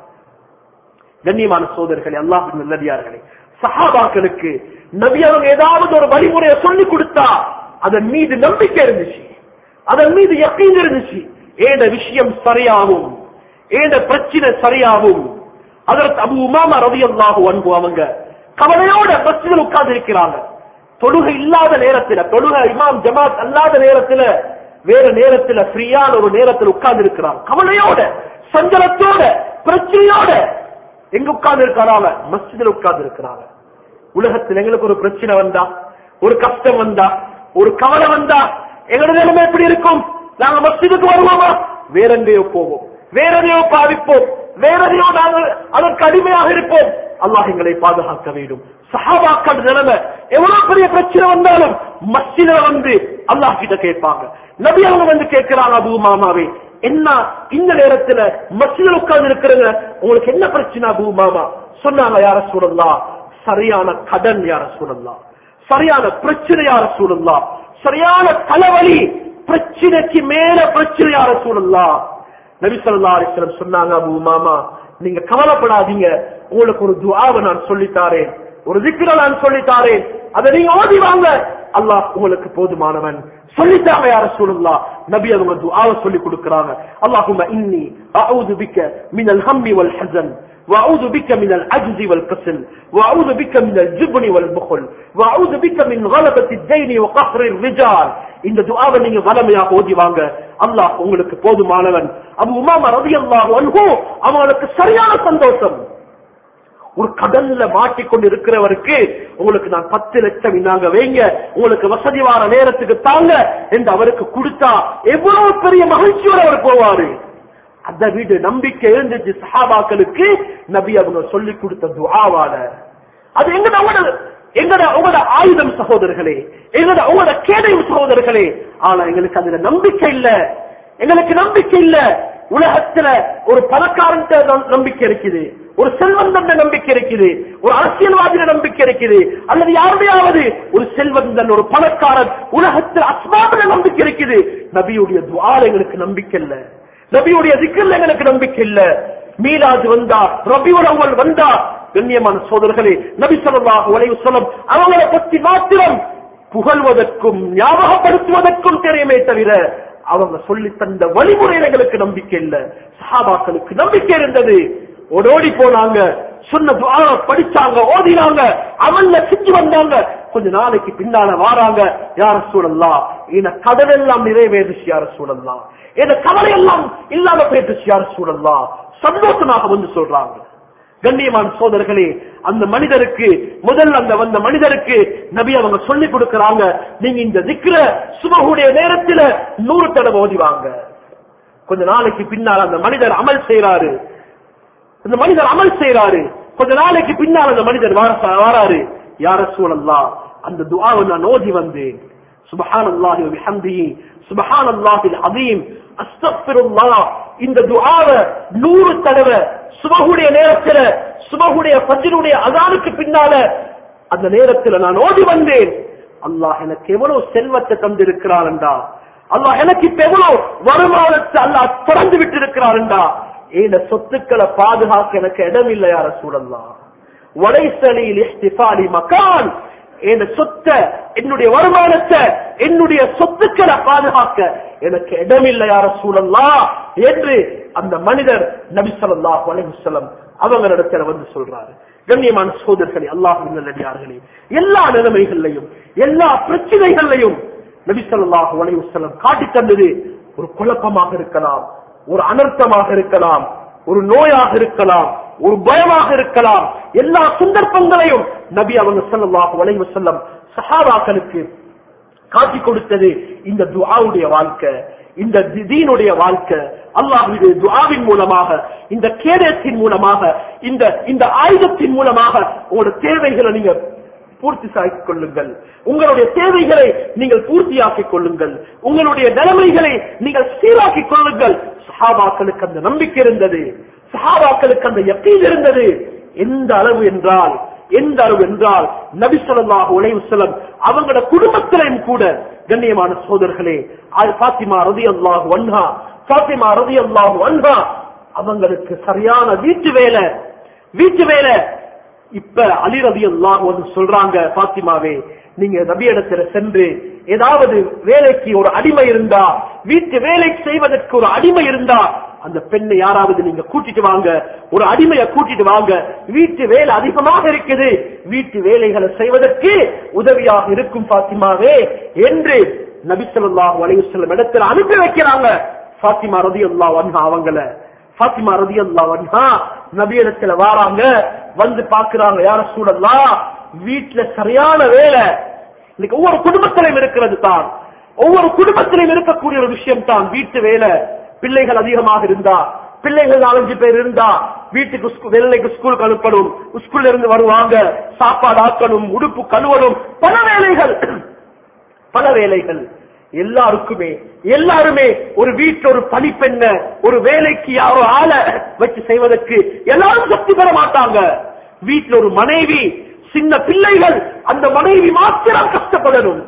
கண்ணியமான சோதர்களே அல்லாஹ் நல்லடியார்களே சஹாபாக்களுக்கு நபி அவங்க ஏதாவது ஒரு வழிமுறையை சொல்லி கொடுத்தா அதன் மீது நம்பிக்கை இருந்துச்சு அதன் மீது யக்கீன் இருந்துச்சு ஏட விஷயம் சரியாகும் ஏட பிரச்சனை சரியாகும் அதற்கு அபு உமாமா ரவி அல்லாஹு அன்பு அவங்க கவலையோட பஸ்ஸில் உட்கார்ந்து இருக்கிறாங்க தொழுகை இல்லாத நேரத்துல தொழுகை இமாம் ஜமாத் அல்லாத நேரத்துல வேற நேரத்துல ஃப்ரீயான ஒரு நேரத்தில் உட்கார்ந்து இருக்கிறாங்க கவலையோட சஞ்சலத்தோட பிரச்சனையோட எங்க உட்கார்ந்து இருக்கிறாங்க மஸ்ஜிதில் உட்கார்ந்து இருக்கிறாங்க உலகத்தில் எங்களுக்கு ஒரு பிரச்சனை வந்தா ஒரு கஷ்டம் வந்தா ஒரு கவலை வந்தா எங்களோட நிலைமை எப்படி இருக்கும் நாங்க மஸ்ஜிதுக்கு வருவோமா வேற எங்கேயோ போவோம் வேற எதையோ பாவிப்போம் வேற எதையோ நாங்கள் அதற்கு அடிமையாக இருப்போம் அல்லாஹ் எங்களை பாதுகாக்க வேண்டும் சஹாபாக்கள் நிலைமை எவ்வளவு பெரிய பிரச்சனை வந்தாலும் மஸ்ஜித வந்து அல்லாஹ் கிட்ட கேட்பாங்க நபி அவங்க வந்து கேட்கிறாங்க அபு மாமாவே என்ன இந்த நேரத்துல மஸ்ஜிதில் உட்கார்ந்து இருக்கிறங்க உங்களுக்கு என்ன பிரச்சனை அபு மாமா சொன்னாங்க யார சூழல்லாம் சரியான கடன் யார சூழல்லாம் சரியான பிரச்சனை யார சூழல்லாம் சரியான தலைவலி பிரச்சனைக்கு மேல பிரச்சனை யார சூழல்லாம் நபி ஸல்லல்லாஹு அலைஹி வஸல்லம் சொன்னாங்க அபு மாமா நீங்க கவலைப்படாதீங்க உங்களுக்கு ஒரு துஆவை நான் சொல்லித்தாரேன் ஒரு திக்ர நான் சொல்லித்தாரேன் அதை நீங்க ஓதி வாங்க அல்லாஹ் உங்களுக்கு போதுமானவன் சொல்லித்தாங்க யார சூழல்லா நபி அவங்க துஆவை சொல்லி கொடுக்கறாங்க அல்லாஹும்ம இன்னி அஊது பிக்க மினல் ஹம்மி வல் ஹஸன் وأعوذ بك من العجز والكسل وأعوذ بك من الجبن والبخل وأعوذ بك من غلبة الدين وقهر الرجال இந்த துஆவை நீங்க வளமையாக ஓதி வாங்க அல்லாஹ் உங்களுக்கு போதுமானவன் அபு உமாமா ரலியல்லாஹு அன்ஹு அவங்களுக்கு சரியான சந்தோஷம் ஒரு கடல்ல மாட்டிக்கொண்டு இருக்கிறவருக்கு உங்களுக்கு நான் பத்து லட்சம் இன்னாங்க வைங்க உங்களுக்கு வசதி வார நேரத்துக்கு தாங்க என்று அவருக்கு கொடுத்தா எவ்வளவு பெரிய மகிழ்ச்சியோட அவர் போவாரு அந்த வீடு நம்பிக்கை இருந்துச்சு சஹாபாக்களுக்கு நபி அவங்க சொல்லி கொடுத்த துஆவால அது எங்கட உங்களோட எங்கட உங்களோட ஆயுதம் சகோதரர்களே எங்கட உங்களோட கேடயம் சகோதரர்களே ஆனா எங்களுக்கு அதுல நம்பிக்கை இல்ல எங்களுக்கு நம்பிக்கை இல்ல உலகத்துல ஒரு பணக்காரன் நம்பிக்கை இருக்குது ஒரு செல்வந்தன் நம்பிக்கை இருக்குது ஒரு அரசியல்வாதியில நம்பிக்கை இருக்குது அல்லது யாருடையாவது ஒரு செல்வந்தன் ஒரு பணக்காரன் உலகத்தில் அஸ்மாபில நம்பிக்கை இருக்குது நபியுடைய துவால எங்களுக்கு நம்பிக்கை இல்ல நபியுடைய திக்கல்ல எங்களுக்கு நம்பிக்கை இல்ல மீலாது வந்தா ரபியுல் அவ்வல் வந்தா கண்ணியமான சோதர்களே நபி ஸல்லல்லாஹு அலைஹி வஸல்லம் அவங்களை பற்றி மாத்திரம் புகழ்வதற்கும் ஞாபகப்படுத்துவதற்கும் தெரியுமே தவிர அவங்க சொல்லி தந்த வழிமுறையில் எங்களுக்கு நம்பிக்கை இல்ல சஹாபாக்களுக்கு நம்பிக்கை இருந்தது ஓடோடி போனாங்க சொன்ன துஆவை படிச்சாங்க ஓதினாங்க அவன்ல செஞ்சு வந்தாங்க கொஞ்ச நாளைக்கு பின்னால வாராங்க யார சூழல்லாம் இந்த கடல் எல்லாம் நிறைவேறுச்சு யார சூழல்லாம் இந்த கவலை எல்லாம் இல்லாம போயிட்டுச்சு யார சூழல்லாம் சந்தோஷமாக வந்து சொல்றாங்க கண்ணியமான சோதர்களே அந்த மனிதருக்கு முதல்ல அந்த வந்த மனிதருக்கு நபி அவங்க சொல்லி கொடுக்கறாங்க நீங்க இந்த திக்கிற சுபகுடைய நேரத்துல நூறு தடவை ஓதிவாங்க கொஞ்ச நாளைக்கு பின்னால் அந்த மனிதர் அமல் செய்யறாரு இந்த மனிதர் அமல் செய்யறாரு கொஞ்ச நாளைக்கு பின்னால் அந்த மனிதர் வார- வாராரு யார சூழல்லா அந்த துஆவை நான் ஓதி வந்தேன் சுபஹான் அல்லாஹி வபிஹம்திஹி சுபஹான் அல்லாஹில் அதீம் அஸ்தக்ஃபிருல்லாஹ் இந்த துஆவை நூறு தடவை சுபஹுடைய நேரத்துல சுபஹுடைய ஃபஜ்ருடைய அதானுக்கு பின்னால அந்த நேரத்துல நான் ஓடி வந்தேன் அல்லாஹ் எனக்கு எவ்வளவு செல்வத்தை தந்திருக்கிறான் என்றா அல்லாஹ் எனக்கு இப்ப எவ்வளவு வருமானத்தை அல்லாஹ் திறந்து விட்டு இருக்கிறான்டா ஏன சொத்துக்களை பாதுகாக்க எனக்கு இடம் இல்லை யார சூழல்லாம் வடைசலில் இஸ்திஃபாலி மகான் என் சொத்த என்னுடைய வருமானத்தை என்னுடைய சொத்துக்களை பாதுகாக்க எனக்கு இடமில்லை யார சூழல்லாம் என்று அந்த மனிதர் நபி ஸல்லல்லாஹு அலைஹி வஸல்லம் அவங்களிடத்துல வந்து சொல்றாரு கண்ணியமான சோதர்களே அல்லாஹ் நல்லடியார்களே எல்லா நிலைமைகள்லையும் எல்லா பிரச்சனைகள்லையும் நபி ஸல்லல்லாஹு அலைஹி வஸல்லம் காட்டி தந்தது ஒரு குழப்பமாக இருக்கலாம் ஒரு அனர்த்தமாக இருக்கலாம் ஒரு நோயாக இருக்கலாம் ஒரு பயமாக இருக்கலாம் எல்லா சந்தர்ப்பங்களையும் நபி அவங்க ஸல்லல்லாஹு அலைஹி வஸல்லம் சஹாபாக்களுக்கு காட்டி கொடுத்தது இந்த துஆவுடைய வாழ்க்கை இந்த தீனுடைய வாழ்க்கை அல்லாஹுடைய துஆவின் மூலமாக இந்த கேடத்தின் மூலமாக இந்த இந்த ஆயுதத்தின் மூலமாக உங்களோட தேவைகளை நீங்க பூர்த்தி சாக்கிக் கொள்ளுங்கள் உங்களுடைய தேவைகளை நீங்கள் பூர்த்தியாக்கிக் கொள்ளுங்கள் உங்களுடைய நிலைமைகளை நீங்கள் சீராக்கிக் கொள்ளுங்கள் சஹாபாக்களுக்கு அந்த நம்பிக்கை இருந்தது சஹாபாக்களுக்கு அந்த யக்கீன் இருந்தது எந்த அளவு என்றால் எந்த அளவு என்றால் நபி ஸல்லல்லாஹு அலைஹி வஸல்லம் அவங்களோட குடும்பத்திலையும் கூட கண்ணியமான சோதர்களே பாத்திமா ரலியல்லாஹு அன்ஹா பாத்திமா ரலியல்லாஹு அன்ஹா அவங்களுக்கு சரியான வீட்டு வேலை வீட்டு வேலை இப்ப அலி ரவி அல்லாஹ் வந்து சொல்றாங்க பாத்திமாவே நீங்க நபியிடத்துல சென்று ஏதாவது வேலைக்கு ஒரு அடிமை இருந்தா வீட்டு வேலை செய்வதற்கு ஒரு அடிமை இருந்தா அந்த பெண்ணை யாராவது நீங்க கூட்டிட்டு வாங்க ஒரு அடிமையை கூட்டிட்டு வாங்க வீட்டு வேலை அதிகமாக இருக்குது வீட்டு வேலைகளை செய்வதற்கு உதவியாக இருக்கும் பாத்திமாவே என்று நபிசல்லாஹு அலையுசல்லம் இடத்துல அனுப்பி வைக்கிறாங்க பாத்திமா ரதி அல்லா வன்ஹா அவங்கள பாத்திமா ரதி அல்லா வன்ஹா நபியிடத்துல வாராங்க வந்து பாக்குறாங்க யார சூழல்லா வீட்டுல சரியான வேலை இன்னைக்கு ஒவ்வொரு குடும்பத்திலையும் இருக்கிறது தான் ஒவ்வொரு குடும்பத்திலையும் இருக்கக்கூடிய ஒரு விஷயம் தான் வீட்டு வேலை பிள்ளைகள் அதிகமாக இருந்தா பிள்ளைகள் நாலஞ்சு பேர் இருந்தா வீட்டுக்கு ஸ்கூ- வெள்ளைக்கு ஸ்கூலுக்கு அனுப்பணும் ஸ்கூல்ல இருந்து வருவாங்க சாப்பாடு ஆக்கணும் உடுப்பு கழுவணும் பல வேலைகள் பல வேலைகள் எல்லாருக்குமே எல்லாருமே ஒரு வீட்டுல ஒரு பணிப்பெண்ண ஒரு வேலைக்கு யாரோ ஆளை வச்சு செய்வதற்கு எல்லாரும் சக்தி பெற மாட்டாங்க வீட்டுல ஒரு மனைவி சின்ன பிள்ளைகள் அந்த மனைவி மாத்திரம் கஷ்டப்படணும்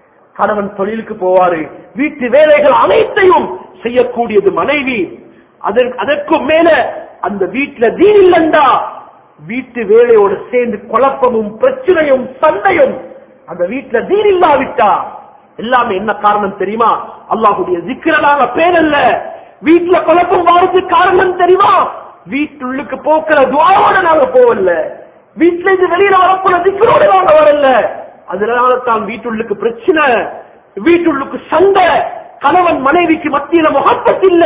கணவன் தொழிலுக்கு போவாரு வீட்டு வேலைகள் அனைத்தையும் செய்யக்கூடியது மனைவி அதற்கு அதற்கும் மேல அந்த வீட்டுல தீன் இல்லண்டா வீட்டு வேலையோடு சேர்ந்து குழப்பமும் பிரச்சனையும் சண்டையும் அந்த வீட்டுல தீன் இல்லாவிட்டா எல்லாமே என்ன காரணம் தெரியுமா அல்லாஹுடைய ஜிக்கிரலாக பேரல்ல வீட்டுல குழப்பம் வாரதுக்கு காரணம் தெரியுமா வீட்டுள்ளுக்கு போக்குற துவாவோட நாங்க போகல வீட்டுல இருந்து வெளியில வரப்போற திக்கரோட நாங்க வரல அதனால தான் வீட்டுள்ளுக்கு பிரச்சனை வீட்டுள்ளுக்கு சண்டை கணவன் மனைவிக்கு மத்தியில முகப்பத் இல்ல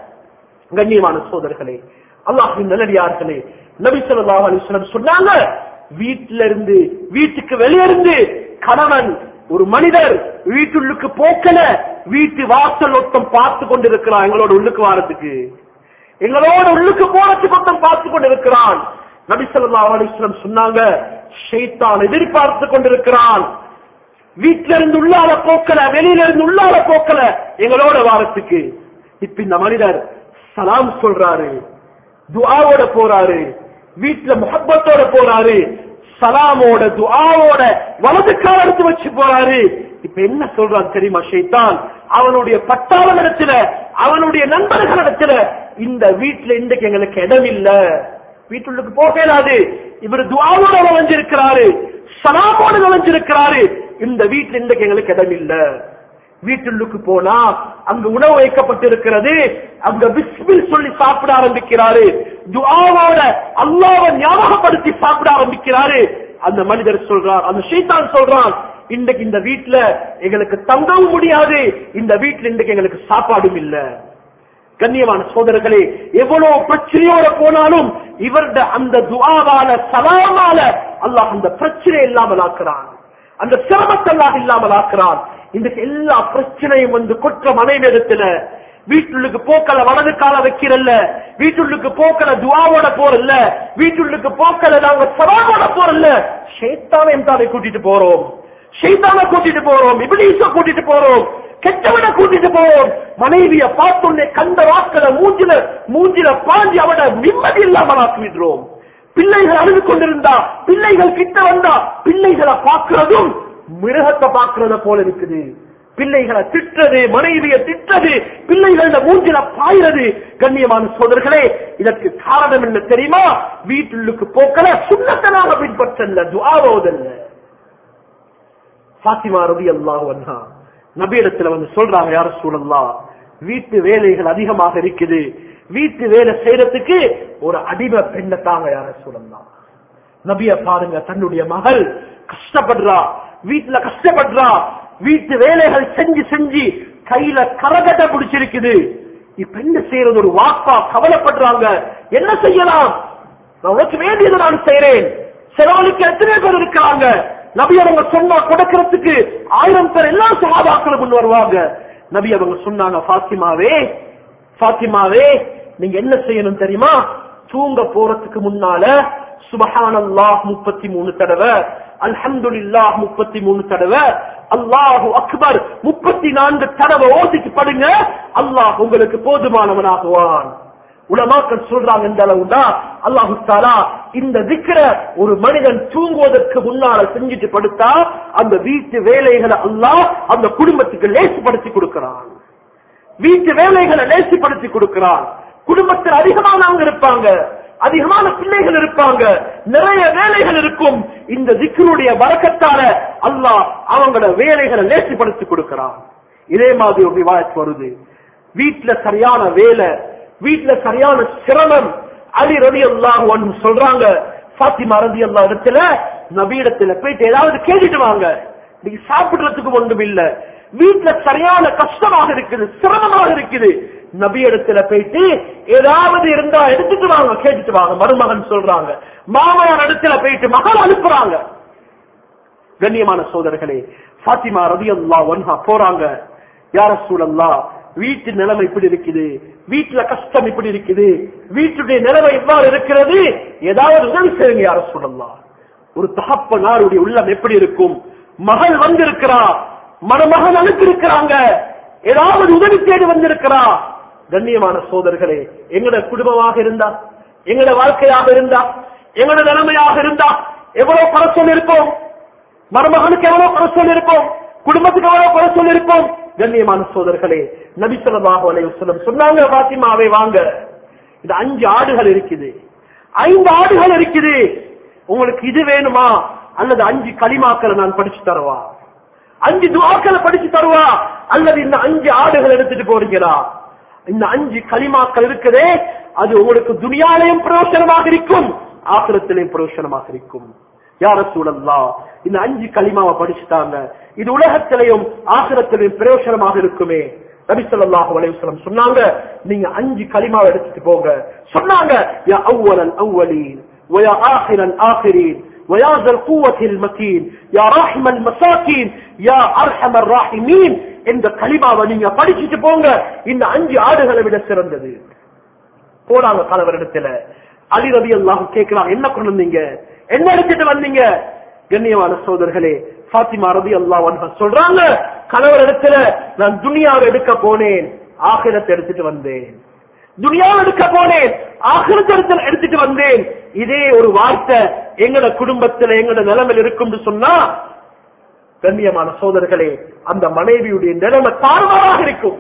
கண்ணியமான சோதர்களே அல்லாஹின் நல்லடியார்களே நபி ஸல்லல்லாஹு அலைஹி வஸல்லம் சொன்னாங்க வீட்டில இருந்து வீட்டுக்கு வெளியே இருந்து கணவன் ஒரு மனிதர் வீட்டுள்ளுக்கு போக்கல வீட்டு வாசல் ஒத்தம் பார்த்து கொண்டிருக்கிறான் எங்களோட உள்ளுக்கு வாரத்துக்கு எங்களோட உள்ளுக்கு போறதுக்கு ஒருத்தன் பார்த்து கொண்டிருக்கிறான் நபி ஸல்லல்லாஹு அலைஹி வஸல்லம் சொன்னாங்க ஷைத்தான் எதிர்பார்த்து கொண்டிருக்கிறான் வீட்டுல இருந்து உள்ளால போக்கல வெளியில இருந்து உள்ளால போக்கல எங்களோட வாரத்துக்கு இப்ப இந்த மனிதர் சலாம் சொல்றாரு துஆவோட போறாரு வீட்டுல முகப்பத்தோட போறாரு சலாமோட துஆவோட வலது கால் எடுத்து வச்சு போறாரு இப்ப என்ன சொல்றான் தெரியுமா ஷைத்தான் அவனுடைய பட்டாளனிடத்துல அவனுடைய நண்பர்களிடத்துல இந்த வீட்டுல இன்றைக்கு எங்களுக்கு இடம் இல்ல வீட்டுள்ளுக்கு போகலாது இவர் துஆவோட நுழைஞ்சிருக்கிறாரு சலாமோடு நுழைஞ்சிருக்கிறாரு இந்த வீட்டுல இன்றைக்கு எங்களுக்கு இடம் இல்ல வீட்டுள்ளுக்கு போனா அங்க உணவு வைக்கப்பட்டிருக்கிறது அங்க பிஸ்மில் சொல்லி சாப்பிட ஆரம்பிக்கிறாரு துஆவோட அல்லாஹ்வை ஞாபகப்படுத்தி சாப்பிட ஆரம்பிக்கிறாரு அந்த மனிதர் சொல்றார் அந்த ஷைத்தான் சொல்றான் இன்றைக்கு இந்த வீட்டுல எங்களுக்கு தங்கவும் முடியாது இந்த வீட்டுல இன்றைக்கு எங்களுக்கு சாப்பாடும் இல்ல கண்ணியமான சோதரர்களே எவ்வளவு பிரச்சனையோட போனாலும் இவருடைய அந்த துஆவால சலாமால அல்லாஹ் அந்த பிரச்சனை இல்லாமல் ஆக்குறான் அந்த சிரமத்தை அல்லாஹ் இல்லாமல் ஆக்குறான் இன்றைக்கு எல்லா பிரச்சனையும் வந்து கொற்ற மனைவிடத்துல வீட்டுள்ளுக்கு போக்கல வலது கால வைக்கிறல்ல வீட்டுள்ளுக்கு போக்கல துவாவோட போறல்ல வீட்டுள்ளுக்கு போக்கல நாங்க சவாவோட போறல்ல ஷேத்தானை தானே கூட்டிட்டு போறோம் ஷைத்தான கூட்டிட்டு போறோம் இபிலீஸ கூட்டிட்டு போறோம் கெட்டவனை கூட்டிட்டு போறோம் மனைவிய பார்த்தோன்னே கண்ட வாக்கள மூஞ்சில மூஞ்சில பாஞ்சி அவட நிம்மதி இல்லாமல் ஆக்கிவிடுறோம் பிள்ளைகள் அழுது கொண்டிருந்தா பிள்ளைகள் கிட்ட வந்தா பிள்ளைகளை பார்க்கிறதும் மிருகத்தை பார்க்கறத போல இருக்குது பிள்ளைகளை திட்டுறது மனைவியை திட்டுறது பிள்ளைகள மூஞ்சில பாயிறது கண்ணியமான சோதர்களே இதற்கு காரணம் என்ன தெரியுமா வீட்டுள்ளுக்கு போக்கல சுண்ணத்தனாக பின்பற்றல்ல துவாவோதல்ல பாத்திமா ரதி அல்லாஹ் வந்தா நபியிடத்துல வந்து சொல்றாங்க யார சூழல்லா வீட்டு வேலைகள் அதிகமாக இருக்குது வீட்டு வேலை செய்யறதுக்கு ஒரு அடிமை பெண்ணை தாங்க யார சூழல்லாம் நபிய பாருங்க தன்னுடைய மகள் கஷ்டப்படுறா வீட்டுல கஷ்டப்படுறா வீட்டு வேலைகள் செஞ்சு செஞ்சு கையில கரகட்ட பிடிச்சிருக்குது இப்ப என்ன செய்யறது ஒரு வாப்பா கவலைப்படுறாங்க என்ன செய்யலாம் நான் உனக்கு வேண்டியதை நான் செய்றேன் செலவழிக்க எத்தனை பேர் இருக்கிறாங்க நபி அவங்க சொன்னா கொடுக்கறதுக்கு ஆயிரம் பேர் எல்லா சகாபாக்களும் முன் வருவாங்க நபி அவங்க சொன்னாங்க பாத்திமாவே பாத்திமாவே நீங்க என்ன செய்யணும் தெரியுமா தூங்க போறதுக்கு முன்னால சுபஹானல்லாஹ் முப்பத்தி மூணு தடவை அல்ஹம்துலில்லாஹ் முப்பத்தி மூணு தடவை அல்லாஹு அக்பர் முப்பத்தி நான்கு தடவை ஓதிக்கு படுங்க அல்லாஹ் உங்களுக்கு போதுமானவனாகுவான் உலமாக்கள் சொல்றாங்க இந்த அளவுதான் அல்லாஹு தாலா இந்த திக்கிற ஒரு மனிதன் தூங்குவதற்கு முன்னால செஞ்சுட்டு படுத்தா அந்த வீட்டு வேலைகளை அல்லாஹ் அந்த குடும்பத்துக்கு லேசுபடுத்தி கொடுக்கிறான் வீட்டு வேலைகளை லேசிப்படுத்தி கொடுக்கிறான் குடும்பத்தில் அதிகமானவங்க இருப்பாங்க அதிகமான பிள்ளைகள் இருப்பாங்க நிறைய வேலைகள் இருக்கும் இந்த திக்கருடைய வரக்கத்தால அல்லாஹ் அவங்களோட வேலைகளை லேசிப்படுத்தி கொடுக்கிறான் இதே மாதிரி ஒரு விவாதத்து வருது வீட்டுல சரியான வேலை வீட்டுல சரியான சிரமம் அலி ரவி அல்லாஹ் ஒன்று சொல்றாங்க பாத்திமா ரதி அல்லா இடத்துல நபி இடத்துல போயிட்டு ஏதாவது கேட்டுட்டு வாங்க நீங்க சாப்பிடுறதுக்கு ஒன்றும் இல்ல வீட்டுல சரியான கஷ்டமாக இருக்குது சிரமமாக இருக்குது நபி இடத்துல போயிட்டு ஏதாவது இருந்தா எடுத்துட்டு வாங்க கேட்டுட்டு வாங்க மருமகன் சொல்றாங்க மாமையார் இடத்துல போயிட்டு மகள் அனுப்புறாங்க கண்ணியமான சோதரர்களே பாத்திமா ரதி அல்லா ஒன்ஹா போறாங்க யார சூழல்லா வீட்டு நிலைமை இப்படி இருக்குது வீட்டுல கஷ்டம் இப்படி இருக்குது வீட்டுடைய நிலைமை எவ்வாறு இருக்கிறது ஏதாவது உதவி செய்யுங்க யார சொல்லலாம் ஒரு தகப்பனாருடைய உள்ளம் எப்படி இருக்கும் மகள் வந்திருக்கிறா மணமகன் அனுப்பியிருக்கிறாங்க ஏதாவது உதவி தேடி வந்திருக்கிறா கண்ணியமான சோதர்களே எங்கட குடும்பமாக இருந்தா எங்கட வாழ்க்கையாக இருந்தா எங்கட நிலைமையாக இருந்தா எவ்வளவு குறை சொல்லிருப்போம் மருமகனுக்கு எவ்வளவு குறை சொல்லிருப்போம் குடும்பத்துக்கு எவ்வளவு குறை சொல்லிருப்போம் கண்ணியமான சோதர்களே நபிசல்லாஹு அலைவசலம் சொன்னாங்க பாத்திமாவே வாங்க இது அஞ்சு ஆடுகள் இருக்குது ஐந்து ஆடுகள் இருக்குது உங்களுக்கு இது வேணுமா அல்லது அஞ்சு களிமாக்களை நான் படிச்சு தருவா அஞ்சு துவாக்களை படிச்சு தருவா அல்லது இந்த அஞ்சு ஆடுகள் எடுத்துட்டு போறீங்களா இந்த அஞ்சு களிமாக்கள் இருக்குதே அது உங்களுக்கு துணியாலையும் பிரயோசனமாக இருக்கும் ஆக்கிரத்திலையும் பிரயோசனமாக இருக்கும் யார சூழல்லா இந்த அஞ்சு களிமாவை படிச்சுட்டாங்க இது உலகத்திலையும் ஆசிரத்திலையும் பிரயோசனமாக இருக்குமே நபிசல்லாஹு அலைவசலம் சொன்னாங்க நீங்க அஞ்சு களிமாவை எடுத்துட்டு போங்க சொன்னாங்க யா அவ்வலன் அவ்வலீன் ويا آخر الآخرين ويا ذا القوة المتين يا راحم المساكين يا أرحم الراحمين இந்த களிமாவை நீங்க படிச்சுட்டு போங்க இந்த அஞ்சு ஆடுகளை விட சிறந்தது போறாங்க கணவரிடத்துல அலி ரவி அல்லாஹ் கேட்கிறாங்க என்ன கொண்டு வந்தீங்க என்ன எடுத்துட்டு வந்தீங்க கண்ணியமான சோதர்களே பாத்திமா ரவி அல்லாஹ் சொல்றாங்க கணவர் இடத்துல நான் துனியாவை எடுக்க போனேன் ஆகிரத்தை எடுத்துட்டு வந்தேன் துனியாவை எடுக்க போனேன் ஆகிரத்தை எடுத்து எடுத்துட்டு வந்தேன் இதே ஒரு வார்த்தை எங்கட குடும்பத்துல எங்கட நிலைமையில் இருக்கும்னு சொன்னா கண்ணியமான சோதர்களே அந்த மனைவியுடைய நிலைமை தாறுமாறாக இருக்கும்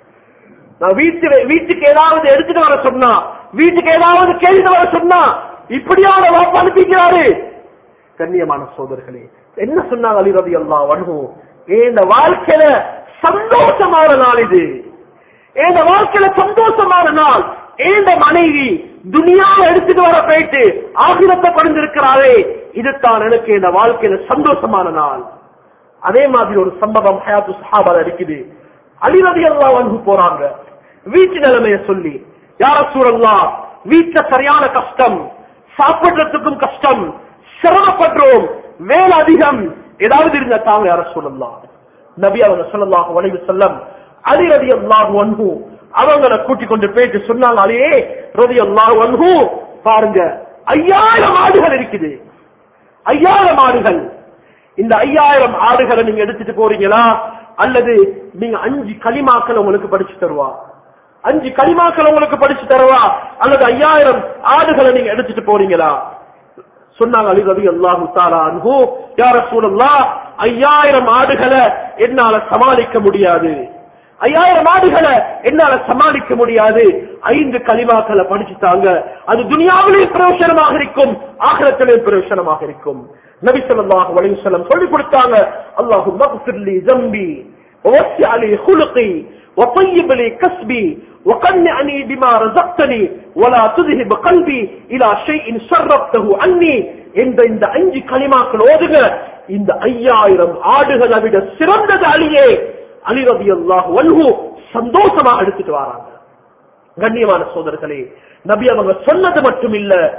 நான் வீட்டு வீட்டுக்கு ஏதாவது எடுத்துட்டு வர சொன்னா வீட்டுக்கு ஏதாவது கேட்டுட்டு வர சொன்னா இப்படியான வாப்பு அனுப்பிக்கிறாரு கண்ணியமான சோதர்களே என்ன சொன்னாங்க அலி ரவி அல்லா வன்ஹு இந்த வாழ்க்கையில சந்தோஷமான நாள் இது இந்த வாழ்க்கையில சந்தோஷமான நாள் இந்த மனைவி துனியாவை எடுத்துட்டு வர போயிட்டு ஆகிரத்தை படுந்திருக்கிறாரே இதுதான் எனக்கு இந்த வாழ்க்கையில சந்தோஷமான நாள் அதே மாதிரி ஒரு சம்பவம் ஹயாத்து சஹாபால இருக்குது அலிரதி அல்லா வந்து போறாங்க வீட்டு நிலைமைய சொல்லி யார சூழல்லா வீட்டுல சரியான கஷ்டம் சாப்பிடுறதுக்கும் கஷ்டம் சிரமப்படுறோம் வேலை அதிகம் ஏதாவது இருந்தா தாங்க யார சொல்லலாம் நபி அவங்க சொல்லலாம் வளைவு செல்லம் அலி ரதி அல்லாஹ் வன்ஹு அவங்கள கூட்டிக் கொண்டு போயிட்டு சொன்னாங்க அலியே ரதி அல்லாஹ் வன்ஹு பாருங்க ஐயாயிரம் ஆடுகள் இருக்குது ஐயாயிரம் ஆடுகள் இந்த ஐயாயிரம் ஆடுகளை நீங்க எடுத்துட்டு போறீங்களா அல்லது நீங்க அஞ்சு களிமாக்கள் உங்களுக்கு படிச்சு தருவா அஞ்சு களிமாக்கள் உங்களுக்கு படிச்சு தருவா அல்லது ஐயாயிரம் ஆடுகளை நீங்க எடுத்துட்டு போறீங்களா சொன்னாங்க அலி ரவி அல்லாஹு தாலா அன்ஹு யார சூழல்லா ஐயாயிரம் ஆடுகளை என்னால சமாளிக்க முடியாது ஐயாயிரம் ஆடுகளை என்னால சமாளிக்க முடியாது ஐந்து களிமாக்களை படிச்சுட்டாங்க அது துனியாவிலே பிரயோசனமாக இருக்கும் ஆகலத்திலே பிரயோசனமாக இருக்கும் நபி ஸல்லல்லாஹு அலைஹி வஸல்லம் சொல்லி கொடுத்தாங்க அல்லாஹு மக்ஃபிர்லி ذنبي ووسع لي خلقي وطيب لي كسبي وقنعني بما رزقتني ولا تذهب قلبي الى شيء شربته عني என்ற இந்த அஞ்சு களிமாக்கள் ஓதுக இந்த ஐயாயிரம் ஆடுகளை விட சிறந்தது அலியே அலி ரபி அல்லாஹ் வல்ஹு சந்தோஷமா எடுத்துட்டு வராங்க கண்ணியமான சோதர்களே நபி அவங்க சொன்னது மட்டும் இல்ல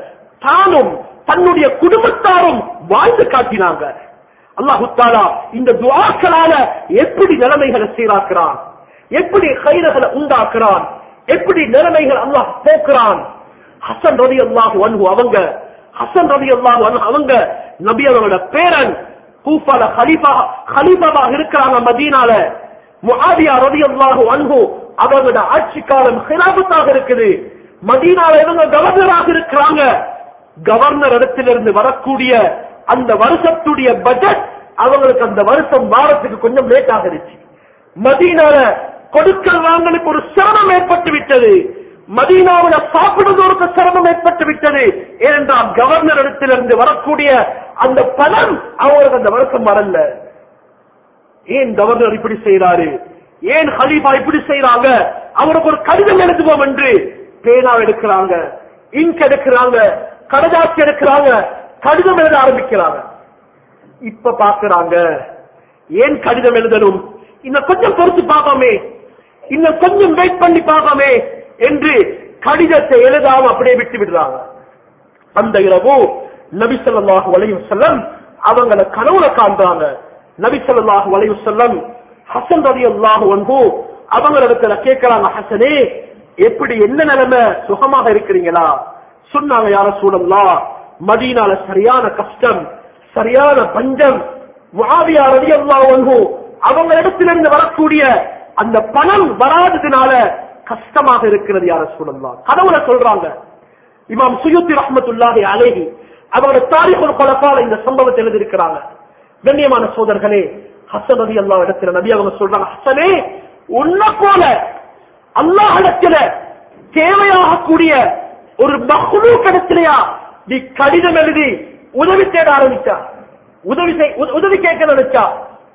தானும் தன்னுடைய குடும்பத்தாரும் வாழ்ந்து காட்டினாங்க அல்லாஹு தாலா இந்த துவாக்களால எப்படி நிலைமைகளை சீராக்குறான் எப்படி கைரகளை உண்டாக்குறான் எப்படி நிலைமைகள் அல்லாஹ் போக்குறான் ஹசன் ரவி அல்லாஹு அன்பு அவங்க ஹசன் ரவி அல்லாஹு அன்ஹு அவங்க நபி அவங்களோட பேரன் கூஃபால ஹலீஃபா ஹலீஃபாவாக இருக்கிறாங்க மதீனால முஆவியா ரவி அல்லாஹு அன்பு அவங்களோட ஆட்சி காலம் ஹிலாபத்தாக இருக்குது மதீனால இவங்க கவர்னராக இருக்கிறாங்க கவர்னர் இடத்திலிருந்து வரக்கூடிய அந்த வருஷத்துடைய பட்ஜெட் அவங்களுக்கு அந்த வருஷம் வாரத்துக்கு கொஞ்சம் லேட் ஆகிருச்சு மதீனால கொடுக்கல் வாங்கலுக்கு ஒரு சிரமம் ஏற்பட்டு விட்டது மதீனாவில சாப்பிடுவதற்கு சிரமம் ஏற்பட்டு விட்டது ஏனென்றால் கவர்னர் இடத்திலிருந்து வரக்கூடிய அந்த பணம் அவங்களுக்கு அந்த வருஷம் வரல ஏன் கவர்னர் இப்படி செய்யறாரு ஏன் ஹலீஃபா இப்படி செய்யறாங்க அவருக்கு ஒரு கடிதம் எழுதுவோம் என்று பேனா எடுக்கிறாங்க இங்க் எடுக்கிறாங்க கடதாசி எடுக்கிறாங்க கடிதம் எழுத ஆரம்பிக்கிறாங்க இப்ப பாக்குறாங்க ஏன் கடிதம் எழுதணும் இன்னும் கொஞ்சம் பொறுத்து பார்ப்போமே இன்னும் கொஞ்சம் வெயிட் பண்ணி பார்ப்போமே என்று கடிதத்தை எழுதாம அப்படியே விட்டு விடுறாங்க அந்த இரவு நபி ஸல்லல்லாஹு அலைஹி வஸல்லம் அவங்கள கனவுல காண்றாங்க நபி ஸல்லல்லாஹு அலைஹி வஸல்லம் ஹசன் ரலியல்லாஹு அன்ஹு அவங்களிடத்துல கேட்கறாங்க ஹசனே எப்படி என்ன நிலைமை சுகமாக இருக்கிறீங்களா சொன்னாங்க யார சூழல்லா மதீனால சரியான கஷ்டம் சரியான பஞ்சம் முஆவியா ரலியல்லாஹு அன்ஹு அவங்களிடத்திலிருந்து வரக்கூடிய அந்த பணம் வராததுனால கஷ்டமாக இருக்கிறது யார சூழல்லா கனவுல சொல்றாங்க இமாம் சுயுத்தி ரஹ்மத்துல்லாஹி அலேஹி அவரோட தாரிகுல் கொலப்பால இந்த சம்பவத்தை எழுதியிருக்கிறாங்க கண்ணியமான சோதர்களே ஹசன் நபி அல்லா இடத்துல நபி அவங்க சொல்றாங்க ஹசனே உன்ன போல அல்லாஹ் இடத்துல தேவையாகக்கூடிய ஒரு மஹ்லூ இடத்திலையா நீ கடிதம் எழுதி உதவி தேட ஆரம்பிச்சா உதவி செய்- உத- உதவி கேட்க நினைச்சா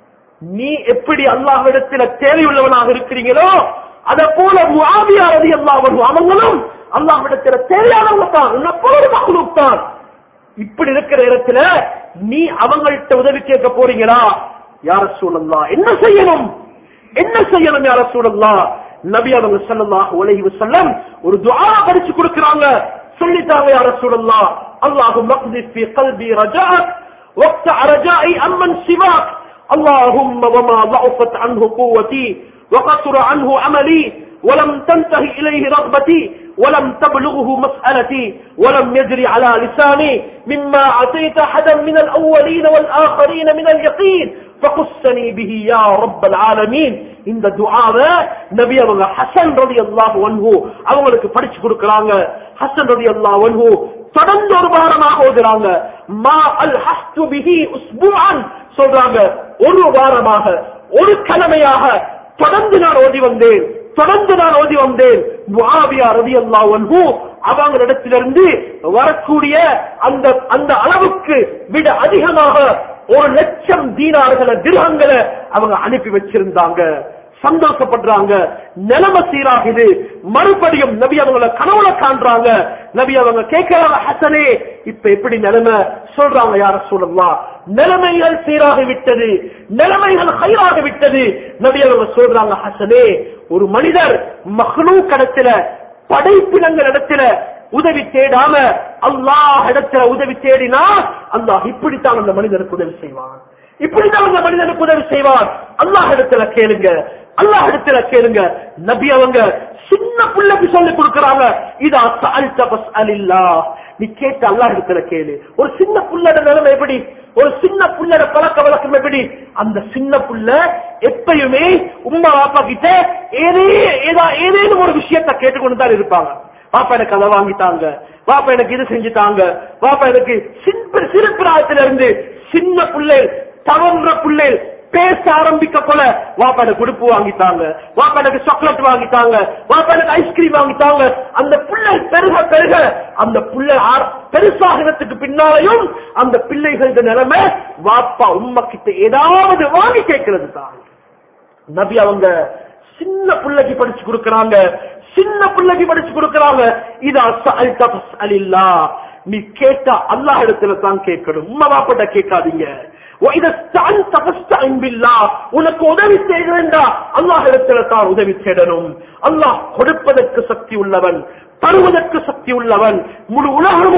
நீ எப்படி அல்லாஹ்விடத்துல தேவையுள்ளவனாக இருக்கிறீங்களோ அத போல முஆவியா ரலியல்லாஹு அன்ஹு அவங்களும் அல்லாஹ்விடத்துல தேவையானவங்க தான் உன்னை போல ஒரு மக்லூக் தான் இப்படி இருக்கிற இடத்துல நீ அவங்கள்ட்ட உதவி கேட்க போறீங்களா யார சூழல்லா என்ன செய்யணும் என்ன செய்யணும் யார சூழல்லா நபி அவங்க ஸல்லல்லாஹு அலைஹி வஸல்லம் ஒரு துஆ படிச்சு கொடுக்கறாங்க சொல்லிட்டாங்க யார சூழல்லா அல்லாஹும்ம اقذف في قلبي رجاءك واقطع رجائي عمن سواك اللهم وما ضعفت عنه قوتي وقصر عنه عملي ولم تنتهي إليه رغبتي ولم تبلغه مسألتي ولم يجري على لساني مما أعطيت أحدا من الأولين والآخرين من اليقين فقصني به يا رب العالمين இந்த துஆவை நபி அவங்க ஹசன் ரலியல்லாஹு அன்ஹு அவங்களுக்கு படிச்சு கொடுக்கறாங்க ஹசன் ரலியல்லாஹு அன்ஹு தொடர்ந்து ஒரு வாரமாக ஓதுறாங்க மா அல் ஹஸ்து பிஹி உஸ்புஅன் சொல்றாங்க ஒரு வாரமாக ஒரு கிழமையாக தொடர்ந்து நான் ஓதி வந்தேன் தொடர்ந்து நான் ஓதி வந்தேன் முஆவியா ரலியல்லாஹு அன்ஹு அவங்களிடத்திலிருந்து வரக்கூடிய அந்த அந்த அளவுக்கு விட அதிகமாக ஒரு லட்சம் தீனார்களை திரகங்களை அவங்க அனுப்பி வச்சிருந்தாங்க சந்தோஷப்படுறாங்க நிலைமை சீராகுது மறுபடியும் நபி அவங்கள கனவுல காண்றாங்க நபி அவங்க கேட்கிறாங்க ஹசனே இப்ப எப்படி நிலைமை சொல்றாங்க யார சொல்லலாம் நிலைமைகள் சீராகி விட்டது நிலைமைகள் ஹைராகி விட்டது நபி அவங்க சொல்றாங்க ஹசனே ஒரு மனிதர் மஹ்லூ கடத்துல படைப்பினங்கள் இடத்துல உதவி தேடாம அல்லாஹ் இடத்துல உதவி தேடினா அல்லாஹ் இப்படித்தான் அந்த மனிதனுக்கு உதவி செய்வான் இப்படித்தான் அந்த மனிதனுக்கு உதவி செய்வான் அல்லாஹ் இடத்துல கேளுங்க அல்லாஹ் இடத்துல கேளுங்க நபி அவங்க சின்ன பிள்ளைக்கு சொல்லி கொடுக்கறாங்க இதா சஅல்த ஃபஸ்அலில்லாஹ் நீ கேட்ட அல்லாஹ் இடத்துல கேளு ஒரு சின்ன புள்ளட நிலைமை எப்படி ஒரு சின்ன புள்ளட பழக்க வழக்கம் எப்படி அந்த சின்ன புள்ள எப்பயுமே உம்மா பாப்பா கிட்ட ஏதே ஏதா ஏதேனும் ஒரு விஷயத்தை கேட்டுக்கொண்டு தான் இருப்பாங்க பாப்பா எனக்கு அதை வாங்கிட்டாங்க பாப்பா எனக்கு இது செஞ்சுட்டாங்க பாப்பா எனக்கு சின்ன சிறு பிராயத்துல இருந்து சின்ன புள்ளை தவன்ற புள்ளை பேச ஆரம்பிக்க போல வாப்பா எனக்கு உடுப்பு வாங்கிட்டாங்க வாப்பா எனக்கு சாக்லேட் வாங்கிட்டாங்க வாப்பா எனக்கு ஐஸ்கிரீம் வாங்கிட்டாங்க அந்த புள்ளை பெருக பெருக அந்த புள்ளை ஆர்- பெருசாகிறதுக்கு பின்னாலையும் அந்த பிள்ளைகளோட நிலைமை வாப்பா உம்மா கிட்ட ஏதாவது வாங்கி கேட்கிறது தான் நபி அவங்க சின்ன பிள்ளைக்கு படிச்சு கொடுக்கறாங்க சின்ன பிள்ளைக்கு படிச்சு கொடுக்கறாங்க இதா சஅல்த ஃபஸ்அலில்லாஹ் நீ கேட்டா அல்லாஹ் இடத்துல தான் கேட்கணும் உம்மா பாப்பட்ட கேட்காதீங்க وَإِذَا اسْتَعَنْتَ فَاسْتَعِنْ بِاللَّهِ உனக்கு உதவி செய்கிறேன்டா அல்லாஹ் இடத்துல தான் உதவி தேடணும் அல்லாஹ் கொடுப்பதற்கு சக்தி உள்ளவன் தருவதற்கு சக்தி உள்ளவன் முழு உலகமும்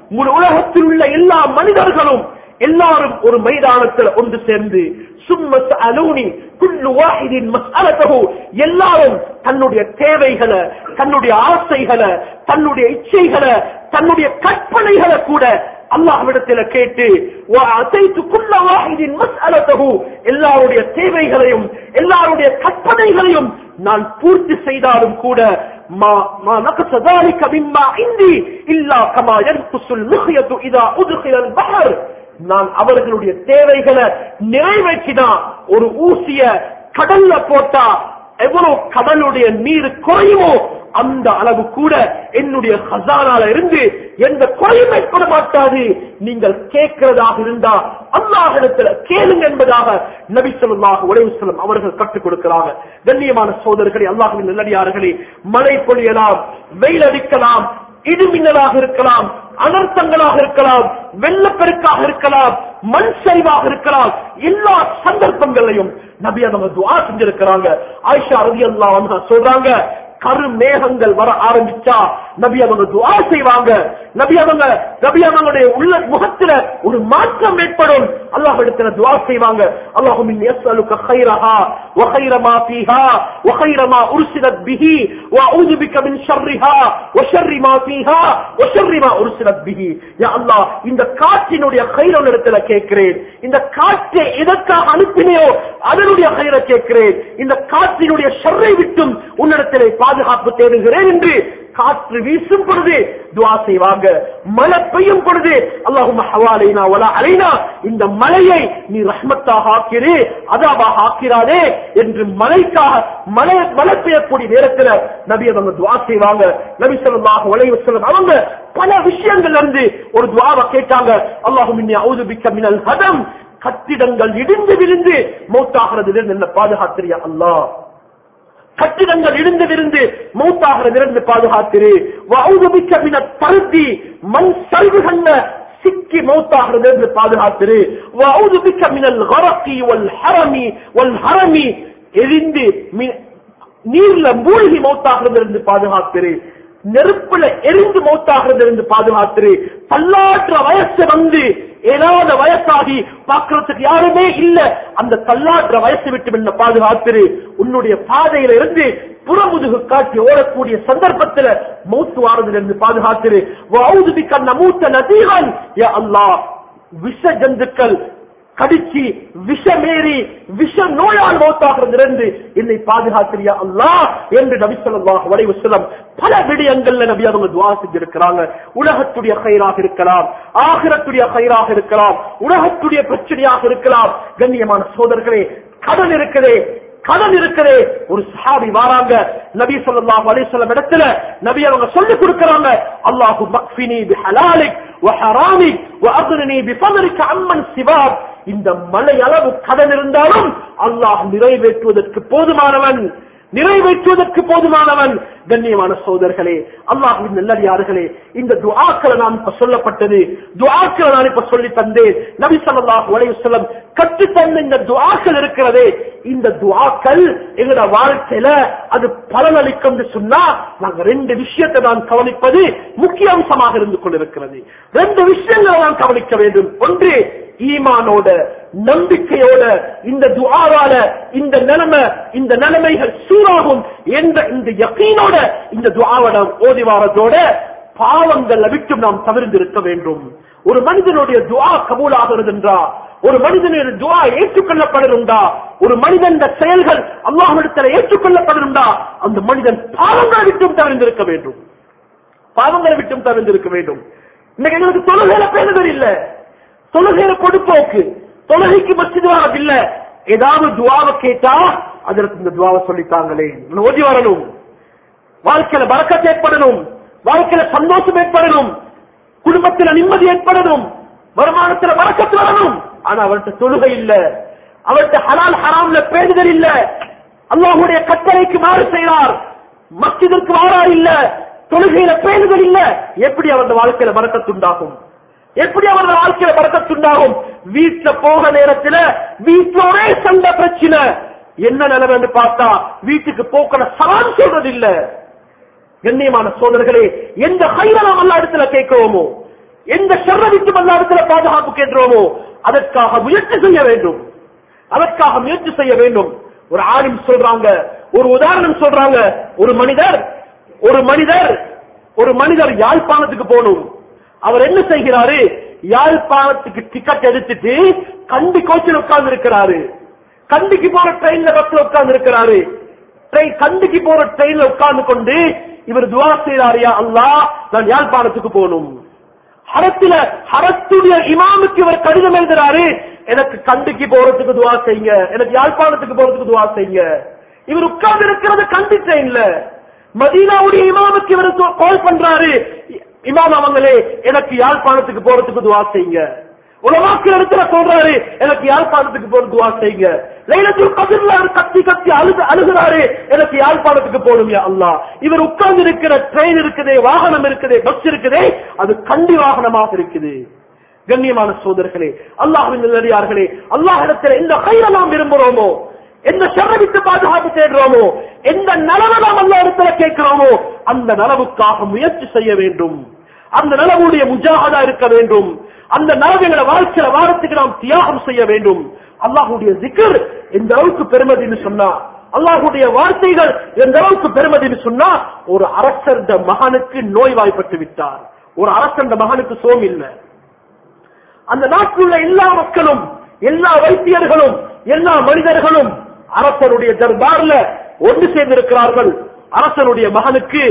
முழு உலகத்தில் உள்ள எல்லா மனிதர்களும் எல்லாரும் ஒரு மைதானத்தில் ஒன்று சேர்ந்து சும்மத் அலூனி குல்லு வாஹிதின் மஸ்அலத்தஹு எல்லாரும் தன்னுடைய தேவைகளை தன்னுடைய ஆசைகளை தன்னுடைய இச்சைகளை தன்னுடைய கற்பனைகளை கூட அல்லாஹ்விடத்தில் கேட்டு அசைத்து குல்ல வாஹிதின் மஸ்அலத்தஹு எல்லாருடைய தேவைகளையும் எல்லாருடைய கற்பனைகளையும் நான் பூர்த்தி செய்தாலும் கூட மா மா நகச ذلك مما عندي الا كما ينقص المخيط اذا ادخل البحر நான் அவர்களுடைய தேவைகளை நிறைவேற்றினா ஒரு ஊசிய கடல்ல போட்டா எவ்வளவு கடலுடைய நீர் குறையுமோ அந்த அளவு கூட என்னுடைய ஹசானால இருந்து எந்த குறையும் ஏற்பட மாட்டாது நீங்கள் கேட்கிறதாக இருந்தா அல்லாஹிடத்துல கேளுங்க என்பதாக நபி சொல்லாஹ் உலகம் அவர்கள் கற்றுக் கொடுக்கிறாங்க கண்ணியமான சோதரர்களே அல்லாஹின் நல்லடியார்களே மழை பொழியலாம் வெயில் அடிக்கலாம் இடிமின்னலாக இருக்கலாம் அனர்த்தங்களாக இருக்கலாம் வெள்ளப்பெருக்காக இருக்கலாம் மண் சரிவாக இருக்கலாம் எல்லா சந்தர்ப்பங்களையும் நபி அவங்க துவா செஞ்சிருக்கிறாங்க ஆயிஷா ரவி அல்லா சொல்றாங்க கரு மேகங்கள் வர ஆரம்பிச்சா நபி அவங்க துவா செய்வாங்க நபி அவங்க நபி அவங்களுடைய உள்ள முகத்துல ஒரு மாற்றம் ஏற்படும் அல்லாஹ் இடத்துல துவா செய்வாங்க அல்லாஹு மின் யஸ்அலுக கைரஹா வ கைர மா ஃபீஹா வ கைர மா உர்சிலத் பிஹி வ அஊது பிக மின் ஷர்ரிஹா வ ஷர்ரி மா ஃபீஹா வ ஷர்ரி மா உர்சிலத் பிஹி யா அல்லாஹ் இந்த காற்றினுடைய கைர இடத்துல கேட்கிறேன் இந்த காற்றை எதற்காக அனுப்பினையோ அதனுடைய கைர கேட்கிறேன் இந்த காற்றினுடைய ஷர்ரை விட்டும் உன்னிடத்திலே பாதுகாப்பு தேடுகிறேன் என்று காற்று வீசும் பொழுது துவா செய்வாங்க மழை பெய்யும் பொழுது அல்லாஹும் ஹவாலைனா வலா அலைனா இந்த மழையை நீ ரஹ்மத்தாக ஆக்கிறே அதாவாக ஆக்கிறாதே என்று மழைக்காக மழை மழை பெய்யக்கூடிய நேரத்தில் நபி அவங்க துவா செய்வாங்க நபி ஸல்லல்லாஹு அலைஹி வஸல்லம் அவங்க பல விஷயங்கள்ல இருந்து ஒரு துவாவை கேட்டாங்க அல்லாஹும் இன்னி அவுது பிக்க மினல் ஹதம் கட்டிடங்கள் இடிந்து விழுந்து மௌத்தாகிறதிலிருந்து என்ன பாதுகாத்திரியா அல்லாஹ் கட்டிடங்கள் இடிந்து விருந்து மௌத்தாகிறதிலிருந்து பாதுகாத்திரு வௌதுபிக்க மின பருத்தி மண் சரிவுகள்ல சிக்கி மௌத்தாகிறதிலிருந்து பாதுகாத்திரு வௌதுபிக்க மினல் கரக்கி வல் ஹரமி வல் ஹரமி எரிந்து மி- நீர்ல மூழ்கி மௌத்தாகிறதிலிருந்து பாதுகாத்திரு நெருப்புல எரிந்து மௌத்தாகிறதிலிருந்து பாதுகாத்திரு தள்ளாற்ற வயசு வந்து ஏழாத வயசாகி பார்க்கறதுக்கு யாருமே இல்ல அந்த தள்ளாற்ற வயசு விட்டு என்ன பாதுகாத்திரு உன்னுடைய பாதையில இருந்து புறமுதுகு காட்டி ஓடக்கூடிய சந்தர்ப்பத்துல மூத்து வாரதிலிருந்து பாதுகாத்திரு வௌதுபி கண்ண மூத்த நதிகள் யா அல்லாஹ் விஷ ஜந்துக்கள் கடிச்சு விஷமேறி விஷ நோயால் மௌத்தாகிறதிலிருந்து என்னை பாதுகாத்திரியா அல்லாஹ் என்று நபி ஸல்லல்லாஹு அலைஹி வஸல்லம் பல விடயங்கள்ல நபி அவங்க துஆ செஞ்சிருக்கிறாங்க உலகத்துடைய கயிறாக இருக்கலாம் ஆகிரத்துடைய கயிறாக இருக்கலாம் உலகத்துடைய பிரச்சனையாக இருக்கலாம் கண்ணியமான சோதர்களே கடன் இருக்குதே கடன் இருக்குதே ஒரு சஹாபி வாராங்க நபி ஸல்லல்லாஹு அலைஹி வஸல்லம் இடத்துல நபி அவங்க சொல்லி கொடுக்கறாங்க அல்லாஹு மக்ஃபினி பிஹலாலிக் وحرامك واغنني بفضلك عمن سواك இந்த மலை அளவு கடன் இருந்தாலும் அல்லாஹ் நிறைவேற்றுவதற்கு போதுமானவன் நிறைவேற்றுவதற்கு போதுமானவன் கண்ணியமான சோதர்களே அல்லாஹுவின் நல்லடியார்களே இந்த துஆக்களை நாம் இப்ப சொல்லப்பட்டது துஆக்களை நான் இப்ப சொல்லி தந்தேன் நபி ஸல்லல்லாஹு அலைஹி வஸல்லம் கற்று தந்த இந்த துஆக்கள் இருக்கிறதே இந்த துஆக்கள் எங்களோட வாழ்க்கையில அது பலனளிக்கும் என்று சொன்னா நாங்க ரெண்டு விஷயத்தை நான் கவனிப்பது முக்கிய அம்சமாக இருந்து கொண்டிருக்கிறது ரெண்டு விஷயங்களை நான் கவனிக்க வேண்டும் ஒன்று ஈமானோட நம்பிக்கையோட இந்த துஆவால இந்த நிலைமை இந்த நிலைமைகள் சீராகும் என்ற இந்த யக்கீனோட இந்த துஆவை நாம் ஓதி வாரத்தோட பாவங்களை விட்டு நாம் தவிர்ந்திருக்க வேண்டும் ஒரு மனிதனுடைய துஆ கபூலாகிறது என்றா ஒரு மனிதனுடைய துஆ ஏற்றுக்கொள்ளப்படுகிறா ஒரு மனிதன் செயல்கள் அல்லாஹ்விடத்தில் ஏற்றுக்கொள்ளப்படுகிறா அந்த மனிதன் பாவங்களை விட்டும் தவிர்ந்திருக்க வேண்டும் பாவங்களை விட்டும் தவிர்ந்திருக்க வேண்டும் இன்னைக்கு எங்களுக்கு தொழுகையில பேருதல் இல்ல தொழுகையில கொடுப்போக்கு தொழுகைக்கு மசிதுவாக இல்ல ஏதாவது துவாவை கேட்டா அதற்கு இந்த துவாவை சொல்லித்தாங்களே இன்னும் ஓதி வரணும் வாழ்க்கையில பறக்கத்து ஏற்படணும் வாழ்க்கையில சந்தோஷம் ஏற்படணும் குடும்பத்துல நிம்மதி ஏற்படணும் வருமானத்துல வரக்கத்து வரணும் ஆனா அவர்கிட்ட தொழுகை இல்ல அவர்கிட்ட ஹலால் ஹராம்ல பேணுதல் இல்ல அல்லாஹுடைய கட்டளைக்கு மாறு செய்கிறார் மஸ்ஜிதுக்கு வாரா இல்ல தொழுகையில பேணுதல் இல்ல எப்படி அவரது வாழ்க்கையில வரக்கத்துண்டாகும் எப்படி அவரது வாழ்க்கையில வரக்கத்துண்டாகும் வீட்டுல போக நேரத்துல வீட்டோட சண்டை பிரச்சனை என்ன நிலைமைன்னு பார்த்தா வீட்டுக்கு போக்கிற சலான் சொல்றது இல்ல கண்ணியமான சோதர்களே எந்த கைர நாம் அல்லா இடத்துல கேட்கிறோமோ எந்த ஷர்ரவிக்கும் அல்லாவிடத்துல பாதுகாப்பு கேட்கிறோமோ அதற்காக முயற்சி செய்ய வேண்டும் அதற்காக முயற்சி செய்ய வேண்டும் ஒரு ஆலிம் சொல்றாங்க ஒரு உதாரணம் சொல்றாங்க ஒரு மனிதர் ஒரு மனிதர் ஒரு மனிதர் யாழ்ப்பாணத்துக்கு போகணும் அவர் என்ன செய்கிறாரு யாழ்ப்பாணத்துக்கு டிக்கெட் எடுத்துட்டு கண்டி கோச்சில் உட்கார்ந்து இருக்கிறாரு கண்டிக்கு போற ட்ரெயின்ல பஸ்ல உட்கார்ந்து இருக்கிறாரு ட்ரெயின் கண்டிக்கு போற ட்ரெயின்ல உட்கார்ந்து கொண்டு இவர் துவா செய்யறாரியா அல்லாஹ் நான் யாழ்ப்பாணத்துக்கு போகணும் ஹரத்துல ஹரத்துடைய இமாமுக்கு இவர் கடிதம் எழுதுறாரு எனக்கு கண்டிக்கு போறதுக்கு துவா செய்யுங்க எனக்கு யாழ்ப்பாணத்துக்கு போறதுக்கு துவா செய்யுங்க இவர் உட்கார்ந்து இருக்கிறது கண்டி ட்ரெயின்ல மதீனாவுடைய இமாமுக்கு இவர் கால் பண்றாரு இமாம் அவங்களே எனக்கு யாழ்ப்பாணத்துக்கு போறதுக்கு துவா செய்யுங்க உலமாக்கள் இடத்துல சொல்றாரு எனக்கு யாழ்ப்பாணத்துக்கு போற துவா செய்யுங்க லைலத்துல் கதிர்ல அவர் கத்தி கத்தி அழுது அழுகிறாரு எனக்கு யாழ்ப்பாணத்துக்கு போடும் யா அல்லாஹ் இவர் உட்கார்ந்து இருக்கிற ட்ரெயின் இருக்குதே வாகனம் இருக்குதே பஸ் இருக்குதே அது கண்டி வாகனமாக இருக்குது கண்ணியமான சோதர்களே அல்லாஹ்வின் நல்லடியார்களே அல்லாஹ் இடத்துல எந்த கயிறை நாம் விரும்புகிறோமோ எந்த ஷரவித்து பாதுகாப்பு தேடுறோமோ எந்த நலவை நாம் அல்ல இடத்துல கேட்கிறோமோ அந்த நலவுக்காக முயற்சி செய்ய வேண்டும் அந்த நலவுடைய முஜாகதா இருக்க வேண்டும் அந்த நலவுகளை வாழ்க்கையில வாரத்துக்கு நாம் தியாகம் செய்ய வேண்டும் அல்லாஹுடைய திக்கர் எந்த அளவுக்கு பெருமதின்னு சொன்னா அல்லாஹுடைய வார்த்தைகள் எந்த அளவுக்கு பெருமதின்னு சொன்னா ஒரு அரசர் மகனுக்கு நோய்வாய்ப்பட்டு விட்டார் ஒரு அரசன் மகனுக்கு சோம் இல்லை அந்த நாட்டில் உள்ள எல்லா மக்களும் எல்லா வைத்தியர்களும் எல்லா மனிதர்களும் அரசனுடைய தர்பார்ல ஒன்று சேர்ந்திருக்கிறார்கள் அரசனுடைய மகனுக்கு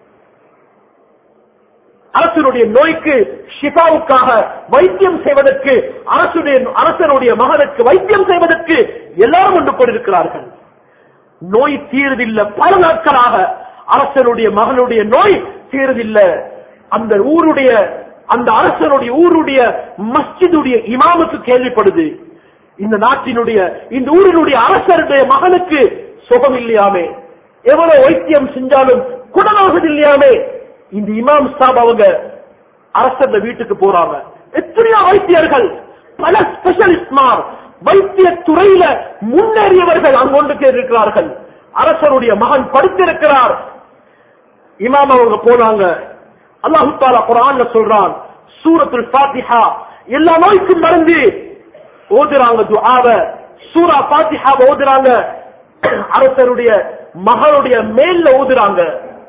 அரசனுடைய நோய்க்கு ஷிஃபாவுக்காக வைத்தியம் செய்வதற்கு அரசுடைய அரசனுடைய மகனுக்கு வைத்தியம் செய்வதற்கு எல்லாரும் ஒன்று கொண்டிருக்கிறார்கள் நோய் தீர்தில்லை பல நாட்களாக அரசனுடைய மகனுடைய நோய் தீர்தில்லை அந்த ஊருடைய அந்த அரசனுடைய ஊருடைய மஸ்ஜிதுடைய இமாமுக்கு கேள்விப்படுது இந்த நாட்டினுடைய இந்த ஊரினுடைய அரசருடைய மகனுக்கு சுகம் இல்லையாமே எவ்வளவு வைத்தியம் செஞ்சாலும் குணமாகுது இல்லையாமே இந்த இமாம் சாப் அவங்க அரசர் வீட்டுக்கு போறாங்க எத்தனையோ வைத்தியர்கள் பல ஸ்பெஷலிஸ்ட்மார் வைத்திய துறையில முன்னேறியவர்கள் அங்கொண்டு இருக்கிறார்கள் அரசருடைய மகன் படித்திருக்கிறார் இமாம் அவங்க போனாங்க அல்லாஹு தாலா குரான்ல சொல்றான் சூரத்துல் ஃபாத்திஹா எல்லா நோய்க்கும் மருந்து ஓதுறாங்க துஆவ சூரா ஃபாத்திஹா ஓதுறாங்க அரசருடைய மகளுடைய மேல்ல ஓதுறாங்க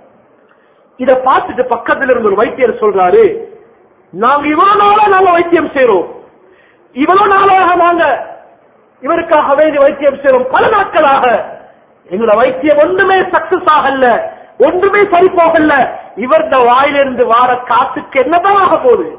இத பார்த்துட்டு பக்கத்துல இருந்த ஒரு வைத்தியர் சொல்றாரு நாங்க இவ்வளவு நாளா நாங்க வைத்தியம் செய்றோம் இவ்வளவு நாளாக நாங்க இவருக்காக வேண்டி வைத்தியம் செய்றோம் பல நாட்களாக எங்களோட வைத்தியம் ஒன்றுமே சக்சஸ் ஆகல ஒன்றுமே சரி போகல இவர்த வாயிலிருந்து வார காத்துக்கு என்னதான் ஆக போகுது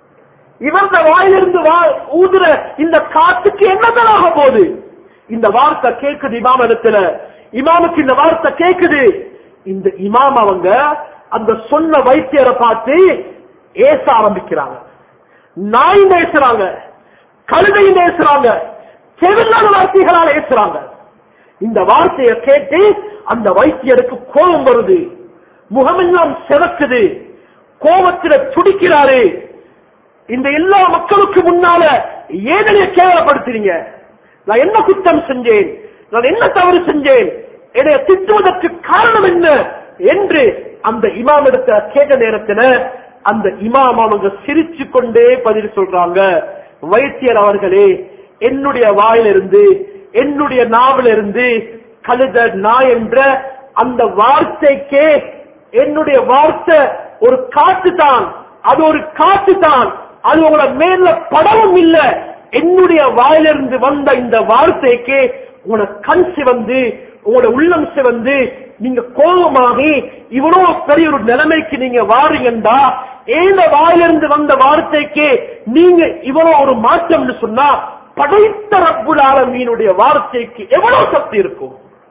இவர்த வாயிலிருந்து வா- ஊதுற இந்த காத்துக்கு என்னதான் ஆக போகுது இந்த வார்த்தை கேக்குது இமாம் இடத்துல இமாமுக்கு இந்த வார்த்தை கேக்குது இந்த இமாம் அவங்க அந்த சொன்ன வைத்தியரை பார்த்து ஏச ஆரம்பிக்கிறாங்க நாய் நேசுறாங்க கழுதை நேசுறாங்க செவில்லாத வார்த்தைகளால் ஏசுறாங்க இந்த வார்த்தையை கேட்டு அந்த வைத்தியருக்கு கோபம் வருது முகமெல்லாம் செவக்குது கோபத்துல துடிக்கிறாரு இந்த எல்லா மக்களுக்கு முன்னால ஏதனைய கேவலப்படுத்துறீங்க நான் என்ன குற்றம் செஞ்சேன் நான் என்ன தவறு செஞ்சேன் என்னை திட்டுவதற்கு காரணம் என்ன என்று அந்த இமாம் எடுத்த கேட்ட நேரத்துல அந்த இமாம் அவங்க சிரிச்சு கொண்டே பதில் சொல்றாங்க வைத்தியர் அவர்களே என்னுடைய வாயிலிருந்து என்னுடைய நாவிலிருந்து கழுத நாய் என்ற அந்த வார்த்தைக்கே என்னுடைய வார்த்தை ஒரு காற்று தான் அது ஒரு காற்று தான் அது உங்களை மேல படவும் இல்ல என்னுடைய வாயிலிருந்து வந்த இந்த வார்த்தைக்கு உங்களோட கண் சிவந்து உங்களோட உள்ளம் சிவந்து நீங்க கோபமாகி இவ்வளவு பெரிய ஒரு நிலைமைக்கு நீங்க வாரீங்கண்டா ஏன வாயிலிருந்து வந்த வார்த்தைக்கு நீங்க இவ்வளவு ஒரு மாற்றம்னு சொன்னா படைத்த ரப்புல் ஆலமீனுடைய வார்த்தைக்கு எவ்வளவு சக்தி இருக்கும்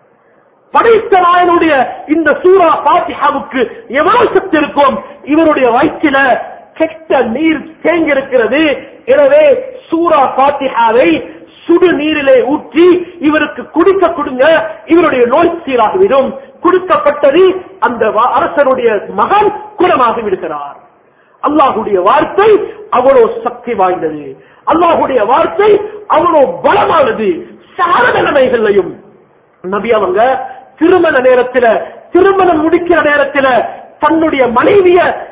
படைத்த நாயனுடைய இந்த சூரா பாத்திஹாவுக்கு எவ்வளவு சக்தி இருக்கும் இவருடைய வயிற்றில கெட்ட நீர் தேங்கி இருக்கிறது எனவே சூரா பாத்திஹாவை சுடு நீரிலே ஊற்றி இவருக்கு குடிக்க கொடுங்க இவருடைய நோய் சீராகிவிடும் கொடுக்கப்பட்டது அந்த வா- அரசருடைய மகன் குணமாகி விடுகிறார் அல்லாஹுடைய வார்த்தை அவ்வளவு சக்தி வாய்ந்தது அல்லாஹுடைய வார்த்தை அவ்வளவு பலமானது சார நிலைமைகளையும் நபி அவங்க திருமண நேரத்துல திருமணம் முடிக்கிற நேரத்துல தன்னுடைய மனைவிய நெத்தி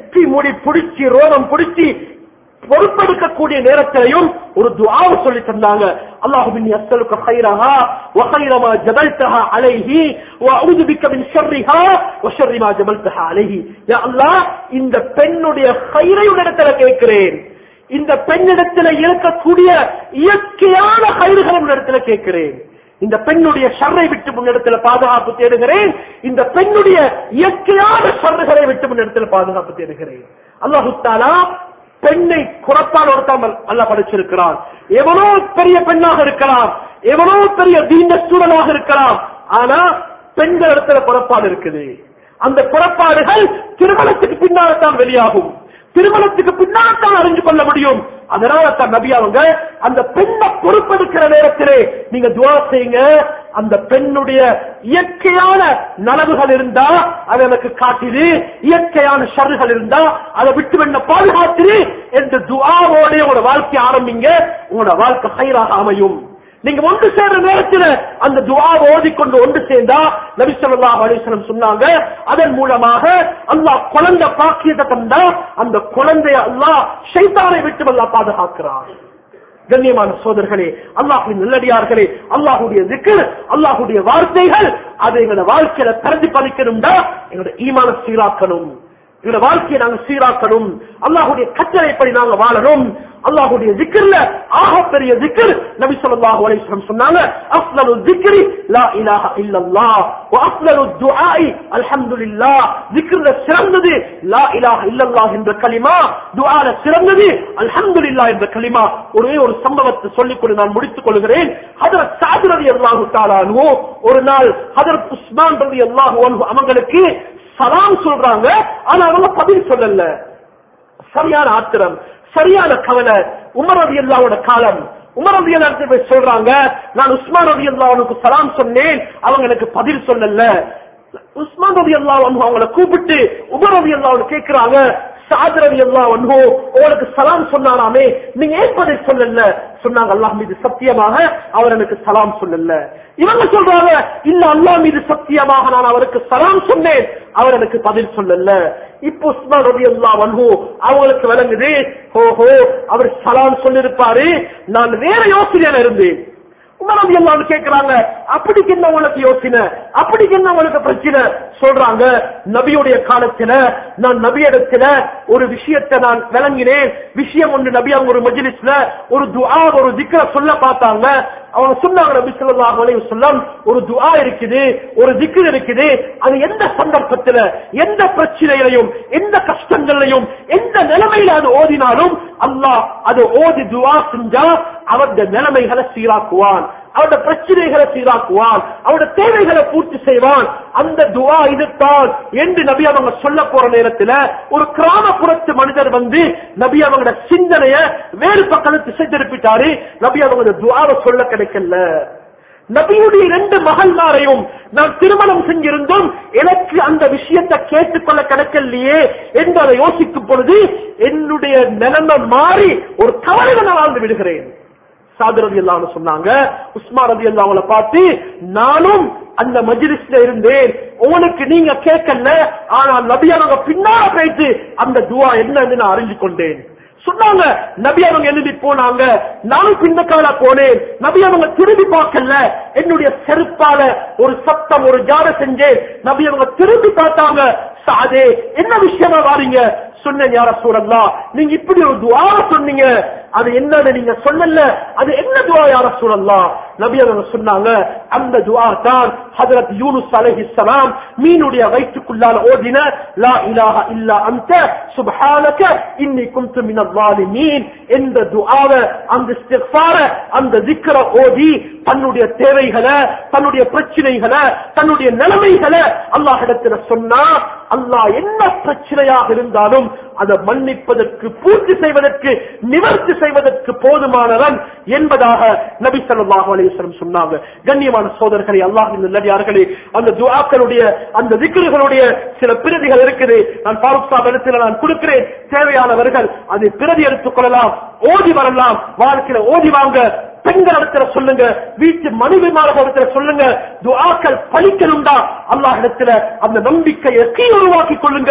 நெற்றி மூடி பிடிச்சி ரோகம் பிடிச்சி பொறுப்பெடுக்கக்கூடிய நேரத்திலையும் ஒரு துஆவை சொல்லி தந்தாங்க அல்லாஹுவின் அஸ்ஸலுக கைரஹா வ கைரமா ஜபல்தஹா அலைஹி வ அஊது பிக்க மின் ஷர்ரிஹா வ ஷர்ரி மா ஜபல்தஹா அலைஹி யா அல்லாஹ் இந்த பெண்ணுடைய கைரை உன்னிடத்துல கேட்கிறேன் இந்த பெண்ணிடத்துல இருக்கக்கூடிய இயற்கையான கயிறுகளை உன்னிடத்துல கேட்கிறேன் இந்த பெண்ணுடைய ஷர்ரை விட்டு முன்னிடத்துல பாதுகாப்பு தேடுகிறேன் இந்த பெண்ணுடைய இயற்கையான ஷர்றுகளை விட்டு முன்னிடத்துல பாதுகாப்பு தேடுகிறேன் அல்லாஹு தாலா பெண்ணை குறத்தால் ஒருத்தாமல் அல்ல படிச்சிருக்கிறான் எவ்வளவு பெரிய பெண்ணாக இருக்கலாம் எவ்வளவு பெரிய தீண்ட சூழலாக இருக்கலாம் ஆனா பெண்கள் இடத்துல குறப்பாடு இருக்குது அந்த குறப்பாடுகள் திருமணத்துக்கு பின்னால்தான் வெளியாகும் திருமணத்துக்கு பின்னால் தான் அறிஞ்சு கொள்ள முடியும் அதனால தான் நபி அவங்க அந்த பெண்ணை பொறுப்பெடுக்கிற நேரத்திலே நீங்க துவா செய்யுங்க அந்த பெண்ணுடைய இயற்கையான நலவுகள் இருந்தா அதை எனக்கு காட்டுது இயற்கையான ஷருகள் இருந்தா அதை விட்டு வெண்ண பாதுகாத்துது என்று துவாவோட உங்களோட வாழ்க்கை ஆரம்பிங்க உங்களோட வாழ்க்கை ஹைராக அமையும் நீங்க ஒன்று சேர்ற நேரத்தில் அந்த துவா ஓதிக்கொண்டு ஒன்று சேர்ந்தா நபி ஸல்லல்லாஹு அலைஹி வஸல்லம் சொன்னாங்க அதன் மூலமாக அல்லாஹ் குழந்தை பாக்கியத்தை தந்தா அந்த குழந்தைய அல்லாஹ் ஷைத்தானை விட்டு அல்லாஹ் பாதுகாக்கிறான் கண்ணியமான சோதர்களே அல்லாஹுவின் நல்லடியார்களே அல்லாஹுடைய திக்கர் அல்லாஹுடைய வார்த்தைகள் அதை எங்களோட வாழ்க்கையில திறந்து பதிக்கணும்டா எங்களோட ஈமான சீராக்கணும் எங்களோட வாழ்க்கையை நாங்க சீராக்கணும் அல்லாஹுடைய கட்டளைப்படி நாங்க வாழணும் அல்லாஹுடைய திக்கர்ல ஆக பெரிய திக்கர் நபி ஸல்லல்லாஹு அலைஹி வஸல்லம் சொன்னாங்க அஃலலு திக்ரி லா இலாஹ இல்லல்லாஹ் வ அஃலலு துஆஇ அல்ஹம்துலில்லாஹ் திக்ர்ல சிறந்தது லா இலாஹ இல்லல்லாஹ் என்ற கலிமா துஆல சிறந்தது அல்ஹம்துலில்லாஹ் என்ற கலிமா ஒரே ஒரு சம்பவத்தை சொல்லிக் கொண்டு நான் முடித்துக் கொள்கிறேன் ஹதரத் சாத் ரலியல்லாஹு தஆலா அன்ஹு ஒரு நாள் ஹதரத் உஸ்மான் ரலியல்லாஹு அன்ஹு அவங்களுக்கு சலாம் சொல்றாங்க ஆனா அவங்க பதில் சொல்லல சரியான ஆத்திரம் சரியான கவலை உமர் ரதி அல்லாவோட காலம் உமர் ரதி அல்லா போய் சொல்றாங்க நான் உஸ்மான் ரதி அல்லாவுக்கு சலாம் சொன்னேன் அவங்க எனக்கு பதில் சொல்லல உஸ்மான் ரதி அல்லா அவங்கள கூப்பிட்டு உமர் ரதி அல்லாவோட கேட்கிறாங்க சாத் ரதி அல்லா உங்களுக்கு சலாம் சொன்னாராமே நீங்க ஏன் பதில் சொல்லல சொன்னாங்க அல்லாஹ் மீது சத்தியமாக அவர் எனக்கு சலாம் சொல்லல இவங்க சொல்றாங்க இல்ல அல்லாஹ் மீது சத்தியமாக நான் அவருக்கு சலாம் சொன்னேன் அவர் எனக்கு பதில் சொல்லல இப்போ உஸ்மான் ரபி அல்லா வன்ஹு அவங்களுக்கு விளங்குது ஓஹோ அவர் சலாம் சொல்லிருப்பாரு நான் வேற யோசனையில இருந்தேன் உமர் ரபி அல்லான்னு கேட்கிறாங்க அப்படிக்கு என்ன உங்களுக்கு யோசனை அப்படிக்கு என்ன உங்களுக்கு பிரச்சனை சொல்றாங்க நபியுடைய காலத்துல நான் நபியிடத்துல ஒரு விஷயத்தை நான் விளங்கினேன் விஷயம் ஒன்று நபி அவங்க ஒரு மஜ்லிஸ்ல ஒரு துஆ ஒரு திக்ர சொல்ல பார்த்தாங்க அவங்க சொன்னாங்க நபி ஸல்லல்லாஹு அலைஹி வஸல்லம் ஒரு துஆ இருக்குது ஒரு திக்ர் இருக்குது அது எந்த சந்தர்ப்பத்துல எந்த பிரச்சனையிலையும் எந்த கஷ்டங்களையும் எந்த நிலைமையில அது ஓதினாலும் அல்லாஹ் அது ஓதி துஆ செஞ்சா அவருடைய நிலைமைகளை சீராக்குவான் அவருடைய பிரச்சனைகளை சீராக்குவான் அவருடைய தேவைகளை பூர்த்தி செய்வான் அந்த துவா இதுதான் என்று நபி அவங்க சொல்ல போற நேரத்துல ஒரு கிராமப்புறத்து மனிதர் வந்து நபி அவங்களோட சிந்தனைய வேறு பக்கத்து திசை திருப்பிட்டாரு நபி அவங்க துவாவை சொல்ல கிடைக்கல நபியுடைய ரெண்டு மகள்மாரையும் நான் திருமணம் செஞ்சிருந்தும் எனக்கு அந்த விஷயத்தை கேட்டுக்கொள்ள கிடைக்கலையே என்று அதை யோசிக்கும் பொழுது என்னுடைய நிலைமை மாறி ஒரு கவலையை நான் வாழ்ந்து விடுகிறேன் சாது ரதி அல்லான்னு சொன்னாங்க உஸ்மா ரதி அல்லாவளை பார்த்து நானும் அந்த மஜ்லிஸ்ல இருந்தேன் உனக்கு நீங்க கேட்கல ஆனா நபியானவங்க பின்னால போயிட்டு அந்த துவா என்னன்னு நான் அறிஞ்சு கொண்டேன் சொன்னாங்க நபி அவங்க எழுதி போனாங்க நானும் பின்னக்கால போனேன் நபி அவங்க திரும்பி பார்க்கல என்னுடைய செருப்பால ஒரு சத்தம் ஒரு ஜாட செஞ்சேன் நபி அவங்க திரும்பி பார்த்தாங்க சாதே என்ன விஷயமா வாரீங்க சொன்னேன் யார சூழல்லா நீங்க இப்படி ஒரு துவா சொன்னீங்க அது என்னன்னு நீங்க சொல்லல அது என்ன துவா யார சூழல்லா நபி அவங்க சொன்னாங்க அந்த துவா தான் ஹதரத் யூனுஸ் அலைஹிஸ்ஸலாம் மீனுடைய வயிற்றுக்குள்ளால ஓதின லா இலாஹ இல்லா அன்த சுப்ஹானக இன்னி குன்து மினல் ஸாலிமீன் என்ற துஆவை அந்த இஸ்திக்ஃபார அந்த zikra ஓதி தன்னுடைய தேவைகளை தன்னுடைய பிரச்சனைகளை தன்னுடைய நிலைமைகளை அல்லாஹ் இடத்துல சொன்னா அல்லாஹ் என்ன பிரச்சனையாக இருந்தாலும் அதை மன்னிப்பதற்கு பூர்த்தி செய்வதற்கு நிவர்த்தி செய்வதற்கு போதுமானவன் என்பதாக நபி ஸல்லல்லாஹு அலைஹி வஸல்லம் சொன்னாங்க கண்ணியமான சோதரர்களே அல்லாஹ்வின் நல்லடியார்களே அந்த துஆக்களுடைய அந்த திக்ருகளுடைய சில பிரதிகள் இருக்குது நான் ஃபாரூக் சாப் இடத்துல நான் கொடுக்கிறேன் தேவையானவர்கள் அதை பிரதி எடுத்துக் கொள்ளலாம் ஓதி வரலாம் வாழ்க்கையில ஓதி வாங்க பெண்கள் இடத்துல சொல்லுங்க வீட்டு மனைவிமார்கள் இடத்துல சொல்லுங்க துஆக்கள் பலிக்கணும்டா அல்லாஹ் இடத்துல அந்த நம்பிக்கையை கீ உருவாக்கி கொள்ளுங்க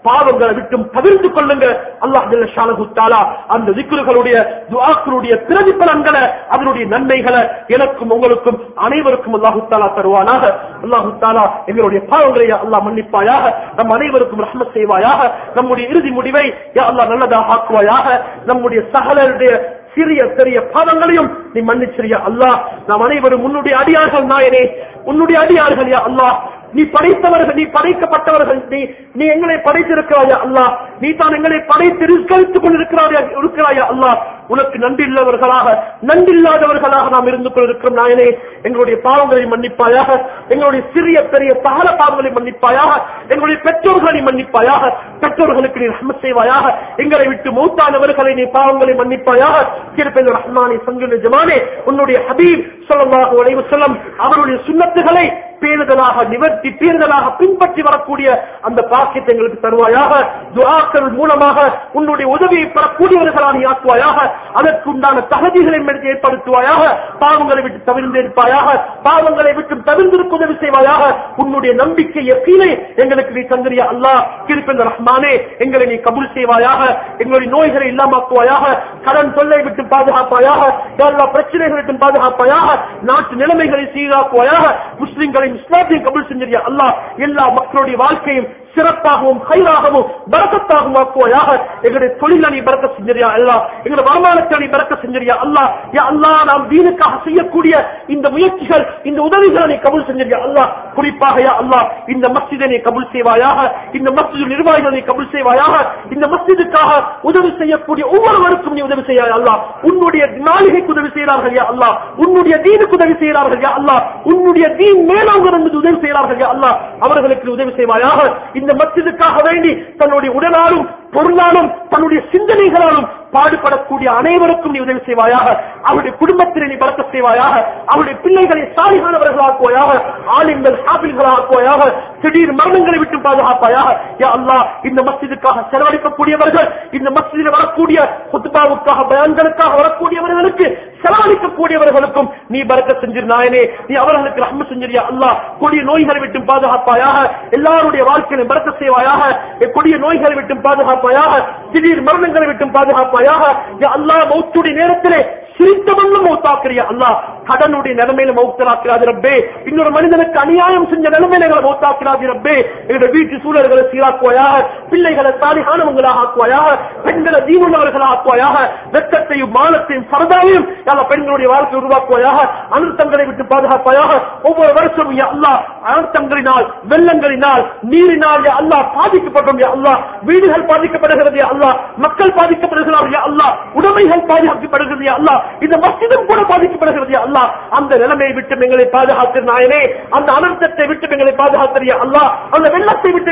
பாவங்களை விட்டும் தவிர்த்து கொள்ளுங்க அல்லாஹ் ஜல்ல ஷானஹு தஆலா அந்த திக்ருகளுடைய துஆக்களுடைய பிரதிபலன்களை அதனுடைய நன்மைகளை எனக்கும் உங்களுக்கும் அனைவருக்கும் அல்லாஹு தாலா தருவானாக அல்லாஹு தாலா எங்களுடைய பாவங்களை யா அல்லாஹ் மன்னிப்பாயாக நம் அனைவருக்கும் ரஹ்மத் செய்வாயாக நம்முடைய இறுதி முடிவை யா அல்லாஹ் நல்லதாக ஆக்குவாயாக நம்முடைய சகலருடைய சிறிய பெரிய பாவங்களையும் நீ மன்னிச்சிரியா அல்லாஹ் நாம் அனைவரும் உன்னுடைய அடியார்கள் நாயனே உன்னுடைய அடியார்கள் யா அல்லாஹ் நீ படைத்தவர்கள் நீ படைக்கப்பட்டவர்கள் நீ நீ எங்களை படைத்திருக்கிறாயா அல்லாஹ் நீ தான் எங்களை படைத்து ரிஸ்கரித்துக் கொண்டிருக்கிறாயா இருக்கிறாயா அல்லாஹ் உனக்கு நன்றி இல்லவர்களாக நன்றில்லாதவர்களாக நாம் இருந்து கொண்டிருக்கிறோம் நாயனே எங்களுடைய பாவங்களை மன்னிப்பாயாக எங்களுடைய சிறிய பெரிய சகல பாவங்களை மன்னிப்பாயாக எங்களுடைய பெற்றோர்களை மன்னிப்பாயாக பெற்றோர்களுக்கு நீ ரஹ்மத் செய்வாயாக எங்களை விட்டு மூத்தானவர்களை நீ பாவங்களை மன்னிப்பாயாக திருப்பெந்த ரஹ்மானி சங்குல ஜமானே உன்னுடைய ஹபீப் ஸல்லல்லாஹு அலைஹி வஸல்லம் அவருடைய சுன்னத்துகளை பேணுதலாக நிவர்த்தி பேணுதலாக பின்பற்றி வரக்கூடிய அந்த பாக்கியத்தை எங்களுக்கு தருவாயாக துஆக்கள் மூலமாக உன்னுடைய உதவியை பெறக்கூடியவர்களாக நீ ஆக்குவாயாக அதற்கு உண்டான தகுதிகளை எங்களுக்கு ஏற்படுத்துவாயாக பாவங்களை விட்டு தவிர்ந்திருப்பாயாக பாவங்களை விட்டு தவிர்ந்திருக்க உதவி செய்வாயாக உன்னுடைய நம்பிக்கை எப்பீனை எங்களுக்கு நீ தந்திரியா அல்லாஹ் திருப்பெந்த ரஹ்மானே எங்களை நீ கபூல் செய்வாயாக எங்களுடைய நோய்களை இல்லாமக்குவாயாக கடன் தொல்லை விட்டு பாதுகாப்பாயாக எல்லா பிரச்சனைகளை விட்டு பாதுகாப்பாயாக நாட்டு நிலைமைகளை சீராக்குவாயாக முஸ்லிம்களை இஸ்லாத்தையும் கபூல் செஞ்சிருயா அல்லாஹ் எல்லா மக்களுடைய வாழ்க்கையும் சிறப்பாகவும் கைராகவும் பரக்கத்தாகவும் ஆக்குவாயாக எங்களுடைய தொழில நீ பறக்க செஞ்சிருயா அல்லா எங்களுடைய வருமானத்தை நீ பறக்க செஞ்சிருயா அல்லா யா அல்லா நாம் தீனுக்காக செய்யக்கூடிய இந்த முயற்சிகள் இந்த உதவிகளை நீ கபூல் செஞ்சிருயா அல்லா குறிப்பாக யா அல்லா இந்த மஸ்ஜிதை நீ கபூல் செய்வாயாக இந்த மஸ்ஜிது நிர்வாகிகளை நீ கபூல் செய்வாயாக இந்த மஸ்ஜிதுக்காக உதவி செய்யக்கூடிய ஒவ்வொருவருக்கும் நீ உதவி செய்ய அல்லா உன்னுடைய மாளிகைக்கு உதவி செய்கிறார்கள் யா அல்லா உன்னுடைய தீனுக்கு உதவி செய்கிறார்கள் யா அல்லா உன்னுடைய தீன் மேலோங்க என்பது உதவி செய்கிறார்கள் யா அல்லா அவர்களுக்கு நீ உதவி செய்வாயாக இந்த மஸ்ஜிதுக்காக வேண்டி தன்னுடைய உடலாலும் பொருளாலும் தன்னுடைய சிந்தனைகளாலும் பாடுபடக்கூடிய அனைவருக்கும் நீ உதவி செய்வாயாக அவருடைய குடும்பத்தினை நீ பறக்க செய்வாயாக அவருடைய பிள்ளைகளை சாலிகானவர்களாக்குவாயாக ஆலிம்கள் ஆக்குவாயாக திடீர் மரணங்களை விட்டு பாதுகாப்பாயாக யா அல்லாஹ் இந்த மஸ்ஜிதுக்காக செலவழிக்கக்கூடியவர்கள் இந்த மஸ்ஜிதில் வரக்கூடிய குத்துபாவுக்காக பயான்களுக்காக வரக்கூடியவர்களுக்கு செலவழிக்கக்கூடியவர்களுக்கும் நீ பறக்க செஞ்சிரு நாயனே நீ அவர்களுக்கு ரஹ்ம செஞ்சிரியா அல்லாஹ் கொடிய நோய்களை விட்டு பாதுகாப்பாயாக எல்லாருடைய வாழ்க்கையிலும் பறக்க செய்வாயாக கொடிய நோய்களை விட்டு பாதுகாப்பாயாக திடீர் மரணங்களை விட்டு பாதுகாப்பாயாக யா அல்லாஹ் மௌத்துடைய நேரத்திலே சிரித்தவண்ணம் மௌத்தாக்குறியா அல்லாஹ் கடனுடைய நிலைமையில மௌத்தலாக்கிறாது ரப்பே இன்னொரு மனிதனுக்கு அநியாயம் செஞ்ச நிலைமையில எங்களை மௌத்தாக்கிறாது ரப்பே எங்களுடைய வீட்டு சூழல்களை சீராக்குவாயாக பிள்ளைகளை சாலிகானவங்களாக ஆக்குவாயாக பெண்களை தீனுள்ளவர்களாக ஆக்குவாயாக வெக்கத்தையும் மானத்தையும் சரதாவையும் எல்லா பெண்களுடைய வாழ்க்கை உருவாக்குவாயாக அனர்த்தங்களை விட்டு பாதுகாப்பாயாக ஒவ்வொரு வருஷமும் யா அல்லாஹ் அனர்த்தங்களினால் வெள்ளங்களினால் நீரினால் யா அல்லாஹ் பாதிக்கப்பட்டோம் யா அல்லாஹ் வீடுகள் பாதிக்கப்படுகிறது யா அல்லாஹ் மக்கள் பாதிக்கப்படுகிறார் யா அல்லாஹ் உடைமைகள் பாதிக்கப்படுகிறது யா அல்லாஹ் இந்த மஸ்ஜிதும் கூட பாதிக்கப்படுகிறது யா அல்லாஹ் அந்த நிலைமையை விட்டு எங்களை பாதுகாத்து நாயனே அந்த அனர்த்தத்தை விட்டு எங்களை பாதுகாத்தியா அல்லாஹ் அந்த வெள்ளத்தை விட்டு